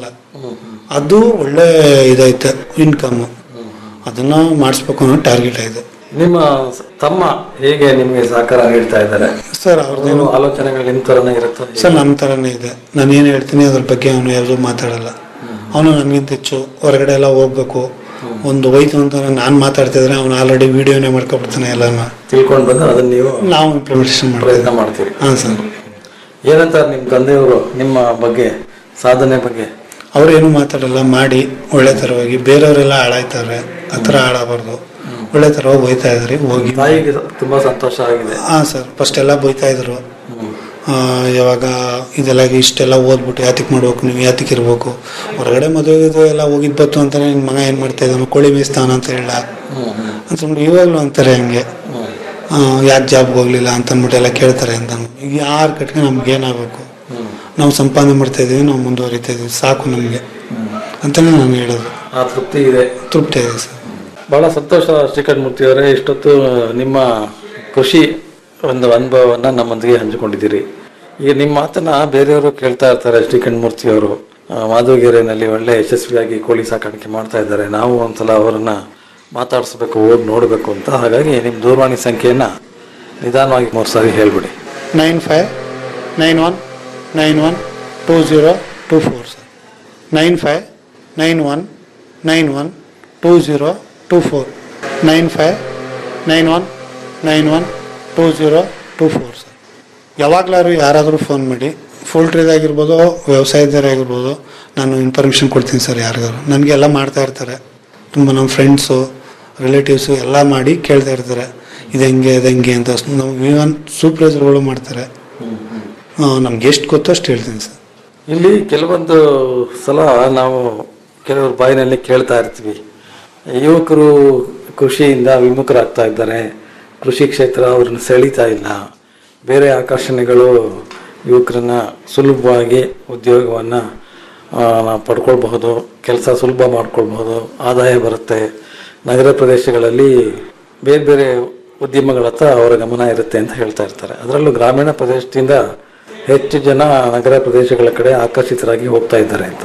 Speaker 12: ಅದು ಒಳ್ಳೆ ಇದೈತೆ ಇನ್ಕಮ್ ಅದನ್ನ ಮಾಡಿಸ್ಬೇಕು ಅನ್ನೋ ಟಾರ್ಗೆಟ್ ಆಗಿದೆ
Speaker 11: ನಿಮ್ಮ ಸ- ತಮ್ಮ ಹೇಗೆ ನಿಮಗೆ ಸಹಕಾರ ನೀಡ್ತಾ ಇದ್ದಾರೆ
Speaker 12: ಸರ್ ಅವ್ರದ್ದೇನು
Speaker 11: ಅವ್ರದ್ದೇನು ಆಲೋಚನೆಗಳು ನಿಮ್ ತರನೇ ಇರುತ್ತೆ
Speaker 12: ಸರ್ ನಮ್ಮ ಥರನೇ ಇದೆ ನಾನು ಏನು ಹೇಳ್ತೀನಿ ಅದ್ರ ಬಗ್ಗೆ ಅವನು ಯಾರು ಮಾತಾಡಲ್ಲ ಅವನು ನನಗಿಂತ ಹೆಚ್ಚು ಹೊರಗಡೆ ಎಲ್ಲ ಹೋಗ್ಬೇಕು ಒಂದು ಹೋಯ್ತು ಅಂತಂದ್ರೆ ನಾನು ಮಾತಾಡ್ತಿದ್ರೆ ಅವ್ನು ಆಲ್ರೆಡಿ ವಿಡಿಯೋನೇ ಮಾಡ್ಕೊಬಿಡ್ತಾನೆ ಎಲ್ಲಾನು
Speaker 11: ತಿಳ್ಕೊಂಡು ಬಂದು ಅದನ್ನ ನೀವು
Speaker 12: ನಾವು ಇಂಪ್ಲಿಮೆಂಟೇಷನ್
Speaker 11: ಪ್ರಯತ್ನ ಮಾಡ್ತೀರಿ
Speaker 12: ಹಾಂ ಸರ್
Speaker 11: ಏನಂತಾರೆ ನಿಮ್ಮ ತಂದೆಯವರು ನಿಮ್ಮ ಬಗ್ಗೆ ಸಾಧನೆ ಬಗ್ಗೆ
Speaker 12: ಅವ್ರು ಏನು ಮಾತಾಡಲ್ಲ ಮಾಡಿ ಒಳ್ಳೆ ಥರವಾಗಿ ಬೇರೆಯವರೆಲ್ಲ ಹಾಳಾಯ್ತಾರೆ ಆ ಥರ ಹಾಳಾಗಬಾರ್ದು ಒಳ್ಳೆ ಥರವಾಗಿ ಹೋಯ್ತಾ ಇದ್ರಿ ಹೋಗಿ
Speaker 11: ತಾಯಿಗೆ ತುಂಬಾ ಸಂತೋಷ ಆಗಿದೆ
Speaker 12: ಹಾಂ ಸರ್ ಫಸ್ಟ್ ಎಲ್ಲ ಬೈತಾ ಇದ್ರು ಆ, ಯಾವಾಗ ಇದೆಲ್ಲ ಇಷ್ಟೆಲ್ಲ ಓದ್ಬಿಟ್ಟು ಯಾತಿಗೆ ಮಾಡ್ಬೇಕು ನೀವು ಯಾತಿಗೆ ಇರ್ಬೇಕು ಹೊರಗಡೆ ಮದುವೆ ಗಿದುವೆ ಎಲ್ಲ ಹೋಗಿದ್ ಬತ್ತು ಅಂತಾನೆ ನಿನ್ನ ಮಗ ಏನು ಮಾಡ್ತಾ ಇದ್ದಾನೆ ಕೋಳಿ ಮೇಯಿಸ್ತಾನ ಅಂತ ಹೇಳ ಅಂತಂದ್ಬಿಟ್ಟು ಇವಾಗಲೂ ಅಂತಾರೆ ಹಂಗೆ ಯಾಕೆ ಜಾಬ್ಗೆ ಹೋಗ್ಲಿಲ್ಲ ಅಂತ ಅಂದ್ಬಿಟ್ಟು ಎಲ್ಲ ಕೇಳ್ತಾರೆ ಅಂತ ಈಗ ಯಾರು ಕಟ್ಗೆ ನಮ್ಗೆ ಏನಾಗಬೇಕು ನಾವು ಸಂಪಾದನೆ ಮಾಡ್ತಾ ಇದೀವಿ ನಾವು ಮುಂದುವರಿತಾ ಇದೀವಿ ಸಾಕು ನಮಗೆ ಅಂತಾನೆ ನಾನು ಹೇಳೋದು
Speaker 11: ಆ ತೃಪ್ತಿ ಇದೆ
Speaker 12: ತೃಪ್ತಿ ಇದೆ ಸರ್
Speaker 11: ಬಹಳ ಸಂತೋಷ ಶ್ರೀಕಂಠ ಮೂರ್ತಿ ಅವರೇ ಇಷ್ಟೊತ್ತು ನಿಮ್ಮ ಕೃಷಿ ಒಂದು ಅನುಭವವನ್ನ ನಮ್ಮೊಂದಿಗೆ ಹಂಚಿಕೊಂಡಿದ್ದೀರಿ ಈಗ ನಿಮ್ಮ ಮಾತನ್ನ ಬೇರೆಯವರು ಕೇಳ್ತಾ ಇರ್ತಾರೆ ಶ್ರೀಕಂಠ ಮೂರ್ತಿ ಅವರು ಮಾಧವಗೆರೆನಲ್ಲಿ ಒಳ್ಳೆ ಯಶಸ್ವಿಯಾಗಿ ಕೋಳಿ ಸಾಕಾಣಿಕೆ ಮಾಡ್ತಾ ಇದ್ದಾರೆ ನಾವು ಒಂದ್ಸಲ ಅವರನ್ನ ಮಾತಾಡಿಸ್ಬೇಕು ಹೋಗಿ ನೋಡಬೇಕು ಅಂತ ಹಾಗಾಗಿ ನಿಮ್ಮ ದೂರವಾಣಿ ಸಂಖ್ಯೆಯನ್ನ ನಿಧಾನವಾಗಿ ಮೂರು ಸಾರಿ ಹೇಳ್ಬಿಡಿ
Speaker 12: nine five nine one nine one two zero two four sir nine five nine one nine one two zero two four nine five nine one nine one two zero two four sir ಯಾವಾಗಲಾದ್ರು ಯಾರಾದರೂ phone ಮಾಡಿ ಪೋಲ್ಟ್ರಿದು ಆಗಿರ್ಬೋದು ವ್ಯವಸಾಯದಾರ ಆಗಿರ್ಬೋದು ನಾನು information ಕೊಡ್ತೀನಿ sir ಯಾರಿಗಾರು ನನಗೆ ಎಲ್ಲ ಮಾಡ್ತಾ ಇರ್ತಾರೆ ತುಂಬ ನಮ್ಮ ಫ್ರೆಂಡ್ಸು ರಿಲೇಟಿವ್ಸು ಎಲ್ಲ ಮಾಡಿ ಕೇಳ್ತಾ ಇರ್ತಾರೆ ಇದು ಹೆಂಗೆ ಇದು ಹೆಂಗೆ ಅಂತ ನಮ್ಮ ಇವನ್ ಸೂಪರ್ವೈಸರ್ಗಳು ಮಾಡ್ತಾರೆ ನಮ್ಗೆ ಎಷ್ಟು ಗೊತ್ತೋ ಅಷ್ಟು ಹೇಳ್ತೀನಿ ಸರ್
Speaker 11: ಇಲ್ಲಿ ಕೆಲವೊಂದು ಸಲ ನಾವು ಕೆಲವ್ರ ಬಾಯಿನಲ್ಲಿ ಕೇಳ್ತಾ ಇರ್ತೀವಿ ಯುವಕರು ಕೃಷಿಯಿಂದ ವಿಮುಖರಾಗ್ತಾ ಇದ್ದಾರೆ ಕೃಷಿ ಕ್ಷೇತ್ರ ಅವ್ರನ್ನ ಸೆಳೀತಾ ಇಲ್ಲ ಬೇರೆ ಆಕರ್ಷಣೆಗಳು ಯುವಕರನ್ನ ಸುಲಭವಾಗಿ ಉದ್ಯೋಗವನ್ನು ಪಡ್ಕೊಳ್ಬಹುದು ಕೆಲಸ ಸುಲಭ ಮಾಡ್ಕೊಳ್ಬಹುದು ಆದಾಯ ಬರುತ್ತೆ ನಗರ ಪ್ರದೇಶಗಳಲ್ಲಿ ಬೇರೆ ಬೇರೆ ಉದ್ಯಮಗಳತ್ತ ಅವರ ಗಮನ ಇರುತ್ತೆ ಅಂತ ಹೇಳ್ತಾ ಇರ್ತಾರೆ ಅದರಲ್ಲೂ ಗ್ರಾಮೀಣ ಪ್ರದೇಶದಿಂದ ಹೆಚ್ಚು ಜನ ನಗರ ಪ್ರದೇಶಗಳ ಕಡೆ ಆಕರ್ಷಿತರಾಗಿ ಹೋಗ್ತಾ ಇದ್ದಾರೆ ಅಂತ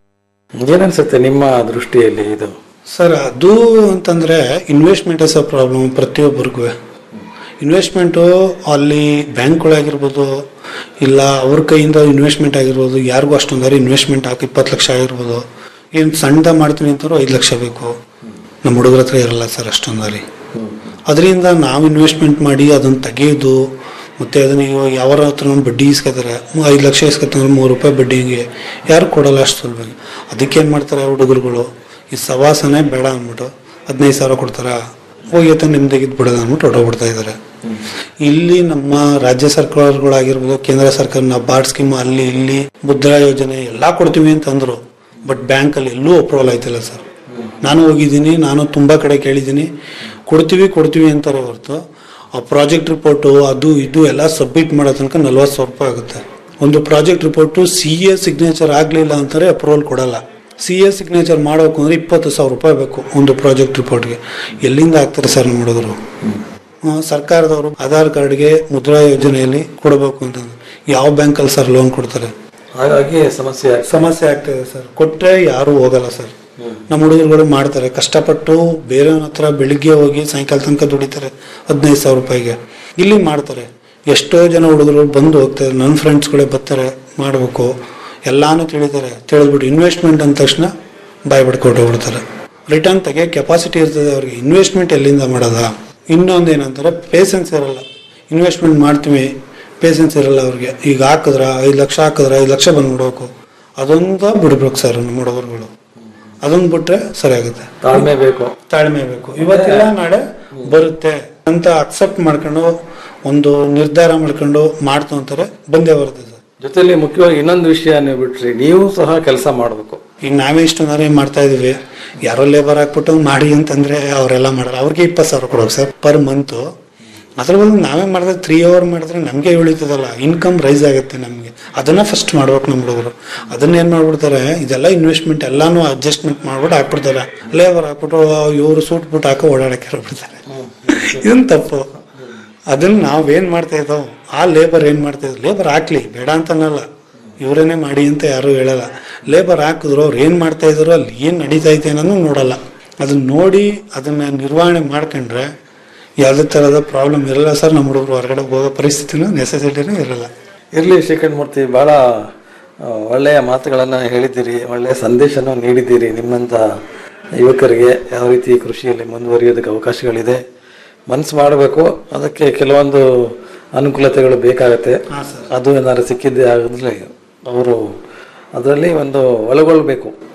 Speaker 11: ಏನನ್ಸುತ್ತೆ ನಿಮ್ಮ ದೃಷ್ಟಿಯಲ್ಲಿ ಇದು
Speaker 12: ಸರ್ ಅದು ಅಂತಂದ್ರೆ ಇನ್ವೆಸ್ಟ್ಮೆಂಟ್ ಸಹ ಪ್ರಾಬ್ಲಮ್ ಪ್ರತಿಯೊಬ್ಬರಿಗೂ ಇನ್ವೆಸ್ಟ್ಮೆಂಟು ಅಲ್ಲಿ ಬ್ಯಾಂಕ್ಗಳಾಗಿರ್ಬೋದು ಇಲ್ಲ ಅವ್ರ ಕೈಯಿಂದ ಇನ್ವೆಸ್ಟ್ಮೆಂಟ್ ಆಗಿರ್ಬೋದು ಯಾರಿಗೂ ಅಷ್ಟೊಂದಾರೆ ಇನ್ವೆಸ್ಟ್ಮೆಂಟ್ ಹಾಕಿ ಇಪ್ಪತ್ತು ಲಕ್ಷ ಆಗಿರ್ಬೋದು ಏನು ಸಣ್ಣದ ಮಾಡ್ತೀನಿ ಅಂತಂದ್ರೂ ಐದು ಲಕ್ಷ ಬೇಕು ನಮ್ಮ ಹುಡುಗರ ಹತ್ರ ಇರಲ್ಲ ಸರ್ ಅಷ್ಟೊಂದಾರಿ ಅದರಿಂದ ನಾವು ಇನ್ವೆಸ್ಟ್ಮೆಂಟ್ ಮಾಡಿ ಅದನ್ನು ತೆಗೆಯೋದು ಮತ್ತು ಅದನ್ನ ಇವಾಗ ಯಾವರ ಹತ್ರ ಬಡ್ಡಿ ಇಸ್ಕೊತಾರೆ ಐದು ಲಕ್ಷ ಇಸ್ಕೊತಾರೆ ಮೂರು ರೂಪಾಯಿ ಬಡ್ಡಿಗೆ ಯಾರು ಕೊಡಲ್ಲ ಅಷ್ಟು ಸುಲಭ ಅದಕ್ಕೆ ಏನು ಮಾಡ್ತಾರೆ ಹುಡುಗರುಗಳು ಈ ಸವಾಸನೆ ಬೇಡ ಅಂದ್ಬಿಟ್ಟು ಹದಿನೈದು ಸಾವಿರ ಕೊಡ್ತಾರ ಹೋಗಿತ್ತ ನಿಮ್ದಾಗಿದ್ದು ಬಿಡೋದು ಅಂದ್ಬಿಟ್ಟು ಹೊರಟೋಗ್ಬಿಡ್ತಾ ಇದ್ದಾರೆ ಇಲ್ಲಿ ನಮ್ಮ ರಾಜ್ಯ ಸರ್ಕಾರಗಳಾಗಿರ್ಬೋದು ಕೇಂದ್ರ ಸರ್ಕಾರ ನಾವು ಬಾಡ್ ಸ್ಕೀಮ್ ಅಲ್ಲಿ ಇಲ್ಲಿ ಮುದ್ರಾ ಯೋಜನೆ ಎಲ್ಲ ಕೊಡ್ತೀವಿ ಅಂತ ಅಂದ್ರು ಬಟ್ ಬ್ಯಾಂಕಲ್ಲಿ ಎಲ್ಲೂ ಅಪ್ರೂವಲ್ ಆಯ್ತಿಲ್ಲ ಸರ್ ನಾನು ಹೋಗಿದ್ದೀನಿ ನಾನು ತುಂಬ ಕಡೆ ಕೇಳಿದ್ದೀನಿ ಕೊಡ್ತೀವಿ ಕೊಡ್ತೀವಿ ಅಂತಾರೆ ಹೊರತು ಆ ಪ್ರಾಜೆಕ್ಟ್ ರಿಪೋರ್ಟು ಅದು ಇದು ಎಲ್ಲ ಸಬ್ಮಿಟ್ ಮಾಡೋ ತನಕ ನಲ್ವತ್ತು ಸಾವಿರ ರೂಪಾಯಿ ಆಗುತ್ತೆ ಒಂದು project report C A signature ಆಗಲಿಲ್ಲ ಅಂತಾರೆ ಅಪ್ರೂವಲ್ ಕೊಡಲ್ಲ ಸಿ ಎ ಸಿಗ್ನೇಚರ್ ಮಾಡಬೇಕು ಅಂದರೆ ಇಪ್ಪತ್ತು ಸಾವಿರ ರೂಪಾಯಿ ಬೇಕು ಒಂದು ಪ್ರಾಜೆಕ್ಟ್ ರಿಪೋರ್ಟ್ಗೆ ಎಲ್ಲಿಂದ ಆಗ್ತಾರೆ ಸರ್ ನಮ್ಮ ಹುಡುಗರು ಆ, ಸರ್ಕಾರದವರು ಆಧಾರ್ ಕಾರ್ಡ್ಗೆ ಮುದ್ರಾ ಯೋಜನೆಯಲ್ಲಿ ಕೊಡಬೇಕು ಅಂತಂದ್ರೆ ಯಾವ ಬ್ಯಾಂಕಲ್ಲಿ ಸರ್ ಲೋನ್ ಕೊಡ್ತಾರೆ
Speaker 11: ಹಾಗಾಗಿ ಸಮಸ್ಯೆ
Speaker 12: ಸಮಸ್ಯೆ ಆಗ್ತದೆ ಸರ್ ಕೊಟ್ಟರೆ ಯಾರು ಹೋಗಲ್ಲ ಸರ್ ನಮ್ಮ ಹುಡುಗರುಗಳು ಮಾಡ್ತಾರೆ ಕಷ್ಟಪಟ್ಟು ಬೇರೆಯವ್ರ ಹತ್ರ ಬೆಳಿಗ್ಗೆ ಹೋಗಿ ಸಾಯಂಕಾಲ ತನಕ ದುಡಿತಾರೆ ಹದಿನೈದು ಸಾವಿರ ರೂಪಾಯಿಗೆ ಇಲ್ಲಿ ಮಾಡ್ತಾರೆ ಎಷ್ಟೋ ಜನ ಹುಡುಗರು ಬಂದು ಹೋಗ್ತಾರೆ ನನ್ನ ಫ್ರೆಂಡ್ಸ್ಗಳೇ ಬರ್ತಾರೆ ಮಾಡಬೇಕು ಎಲ್ಲಾನು ತಿಳಿತಾರೆ ತಿಳಿದ್ಬಿಟ್ಟು ಇನ್ವೆಸ್ಟ್ಮೆಂಟ್ ಅಂದ ತಕ್ಷಣ ಬಾಯ್ ಬಿಡ್ಕೊಟ್ಟು ಹೋಗ್ಬಿಡ್ತಾರೆ ರಿಟರ್ನ್ ತೆಗಿಯೋ ಕೆಪಾಸಿಟಿ ಇರ್ತದೆ ಅವ್ರಿಗೆ ಇನ್ವೆಸ್ಟ್ಮೆಂಟ್ ಎಲ್ಲಿಂದ ಮಾಡೋದ ಇನ್ನೊಂದು ಏನಂತಾರೆ ಪೇಷನ್ಸ್ ಇರಲ್ಲ ಇನ್ವೆಸ್ಟ್ಮೆಂಟ್ ಮಾಡ್ತೀವಿ ಪೇಷನ್ಸ್ ಇರಲ್ಲ ಅವ್ರಿಗೆ ಈಗ ಹಾಕಿದ್ರ ಐದು ಲಕ್ಷ ಹಾಕಿದ್ರ ಐದು ಲಕ್ಷ ಬಂದ್ಬಿಡ್ಬೇಕು ಅದೊಂದು ಬಿಡ್ಬೇಕು ಸರ್ ನಮ್ಮ ಹುಡುಗರುಗಳು ಅದೊಂದು ಬಿಟ್ರೆ ಸರಿ ಆಗುತ್ತೆ
Speaker 11: ತಾಳ್ಮೆ ಬೇಕು
Speaker 12: ತಾಳ್ಮೆ ಬೇಕು ಇವತ್ತೆಲ್ಲ ನಾಳೆ ಬರುತ್ತೆ ಅಂತ ಅಕ್ಸೆಪ್ಟ್ ಮಾಡ್ಕೊಂಡು ಒಂದು ನಿರ್ಧಾರ ಮಾಡ್ಕೊಂಡು ಮಾಡ್ತು ಅಂತಾರೆ ಬಂದೇ ಬರುತ್ತೆ ಸರ್
Speaker 11: ಜೊತೆಲಿ ಮುಖ್ಯವಾಗಿ ಇನ್ನೊಂದು ವಿಷಯ ನೀವು ಬಿಟ್ರಿ ನೀವು ಸಹ ಕೆಲಸ ಮಾಡಬೇಕು
Speaker 12: ಈಗ ನಾವೇ ಇಷ್ಟೊಂದಾರೆ ಮಾಡ್ತಾ ಇದೀವಿ ಯಾರೋ ಲೇಬರ್ ಹಾಕ್ಬಿಟ್ಟು ಮಾಡಿ ಅಂತಂದ್ರೆ ಅವರೆಲ್ಲ ಮಾಡಲ್ಲ ಅವ್ರಿಗೆ ಇಪ್ಪತ್ತು ಸಾವಿರ ಕೊಡೋದು ಸರ್ ಪರ್ ಮಂತು ಅದ್ರ ಬದಲು ನಾವೇ ಮಾಡಿದ್ರೆ ತ್ರೀ ಅವರ್ ಮಾಡಿದ್ರೆ ನಮಗೆ ಉಳಿತದಲ್ಲ ಇನ್ಕಮ್ ರೈಸ್ ಆಗುತ್ತೆ ನಮಗೆ ಅದನ್ನ ಫಸ್ಟ್ ಮಾಡ್ಬೇಕು ನಮ್ಮ ಹುಡುಗರು ಅದನ್ನ ಏನ್ ಮಾಡ್ಬಿಡ್ತಾರೆ ಇದೆಲ್ಲ ಇನ್ವೆಸ್ಟ್ಮೆಂಟ್ ಎಲ್ಲಾನು ಅಡ್ಜಸ್ಟ್ಮೆಂಟ್ ಮಾಡ್ಬಿಟ್ಟು ಹಾಕ್ಬಿಡ್ತಾರೆ ಲೇಬರ್ ಹಾಕ್ಬಿಟ್ಟು ಇವರು ಸೂಟ್ ಬುಟ್ ಹಾಕೋ ಓಡಾಡಕ್ಕೆ ಹೇಳ್ಬಿಡ್ತಾರೆ ಇದನ್ ತಪ್ಪು ಅದನ್ನ ನಾವೇನ್ ಮಾಡ್ತಾ ಇದ್ದಾವ್ ಆ ಲೇಬರ್ ಏನ್ ಮಾಡ್ತಾ ಇದ್ರು ಲೇಬರ್ ಹಾಕ್ಲಿ ಬೇಡ ಅಂತ ಅನ್ನಲ್ಲ ಇವರೇನೆ ಮಾಡಿ ಅಂತ ಯಾರು ಹೇಳಲ್ಲ ಲೇಬರ್ ಹಾಕಿದ್ರು ಅವ್ರು ಏನ್ ಮಾಡ್ತಾ ಇದ್ರು ಅಲ್ಲಿ ಏನ್ ನಡೀತಾ ಐತೆ ಅನ್ನೋದು ನೋಡಲ್ಲ ಅದನ್ನ ನೋಡಿ ಅದನ್ನ ನಿರ್ವಹಣೆ ಮಾಡ್ಕೊಂಡ್ರೆ ಯಾವುದೇ ತರಹದ ಪ್ರಾಬ್ಲಮ್ ಇರಲ್ಲ ಸರ್ ನಮ್ಮ ಹುಡುಗರು ಹೊರಗಡೆ ಹೋಗೋ ಪರಿಸ್ಥಿತಿನೂ ನೆಸೆಸಿಟಿನೂ ಇರಲ್ಲ
Speaker 11: ಇರ್ಲಿ ಶ್ರೀಕಂಠ ಮೂರ್ತಿ ಬಹಳ ಆ, ಒಳ್ಳೆಯ ಮಾತುಗಳನ್ನ ಹೇಳಿದ್ದೀರಿ ಒಳ್ಳೆಯ ಸಂದೇಶನ ನೀಡಿದ್ದೀರಿ ನಿಮ್ಮಂತ ಯುವಕರಿಗೆ ಯಾವ ರೀತಿ ಕೃಷಿಯಲ್ಲಿ ಮುಂದುವರಿಯೋದಕ್ಕೆ ಅವಕಾಶಗಳಿದೆ ಮನಸ್ಸು ಮಾಡಬೇಕು ಅದಕ್ಕೆ ಕೆಲವೊಂದು ಅನುಕೂಲತೆಗಳು ಬೇಕಾಗತ್ತೆ ಅದು ಏನಾದ್ರು ಸಿಕ್ಕಿದ್ದೇ ಆಗಿದ್ರೆ ಅವರು ಅದರಲ್ಲಿ ಒಂದು ಒಳಗೊಳ್ಬೇಕು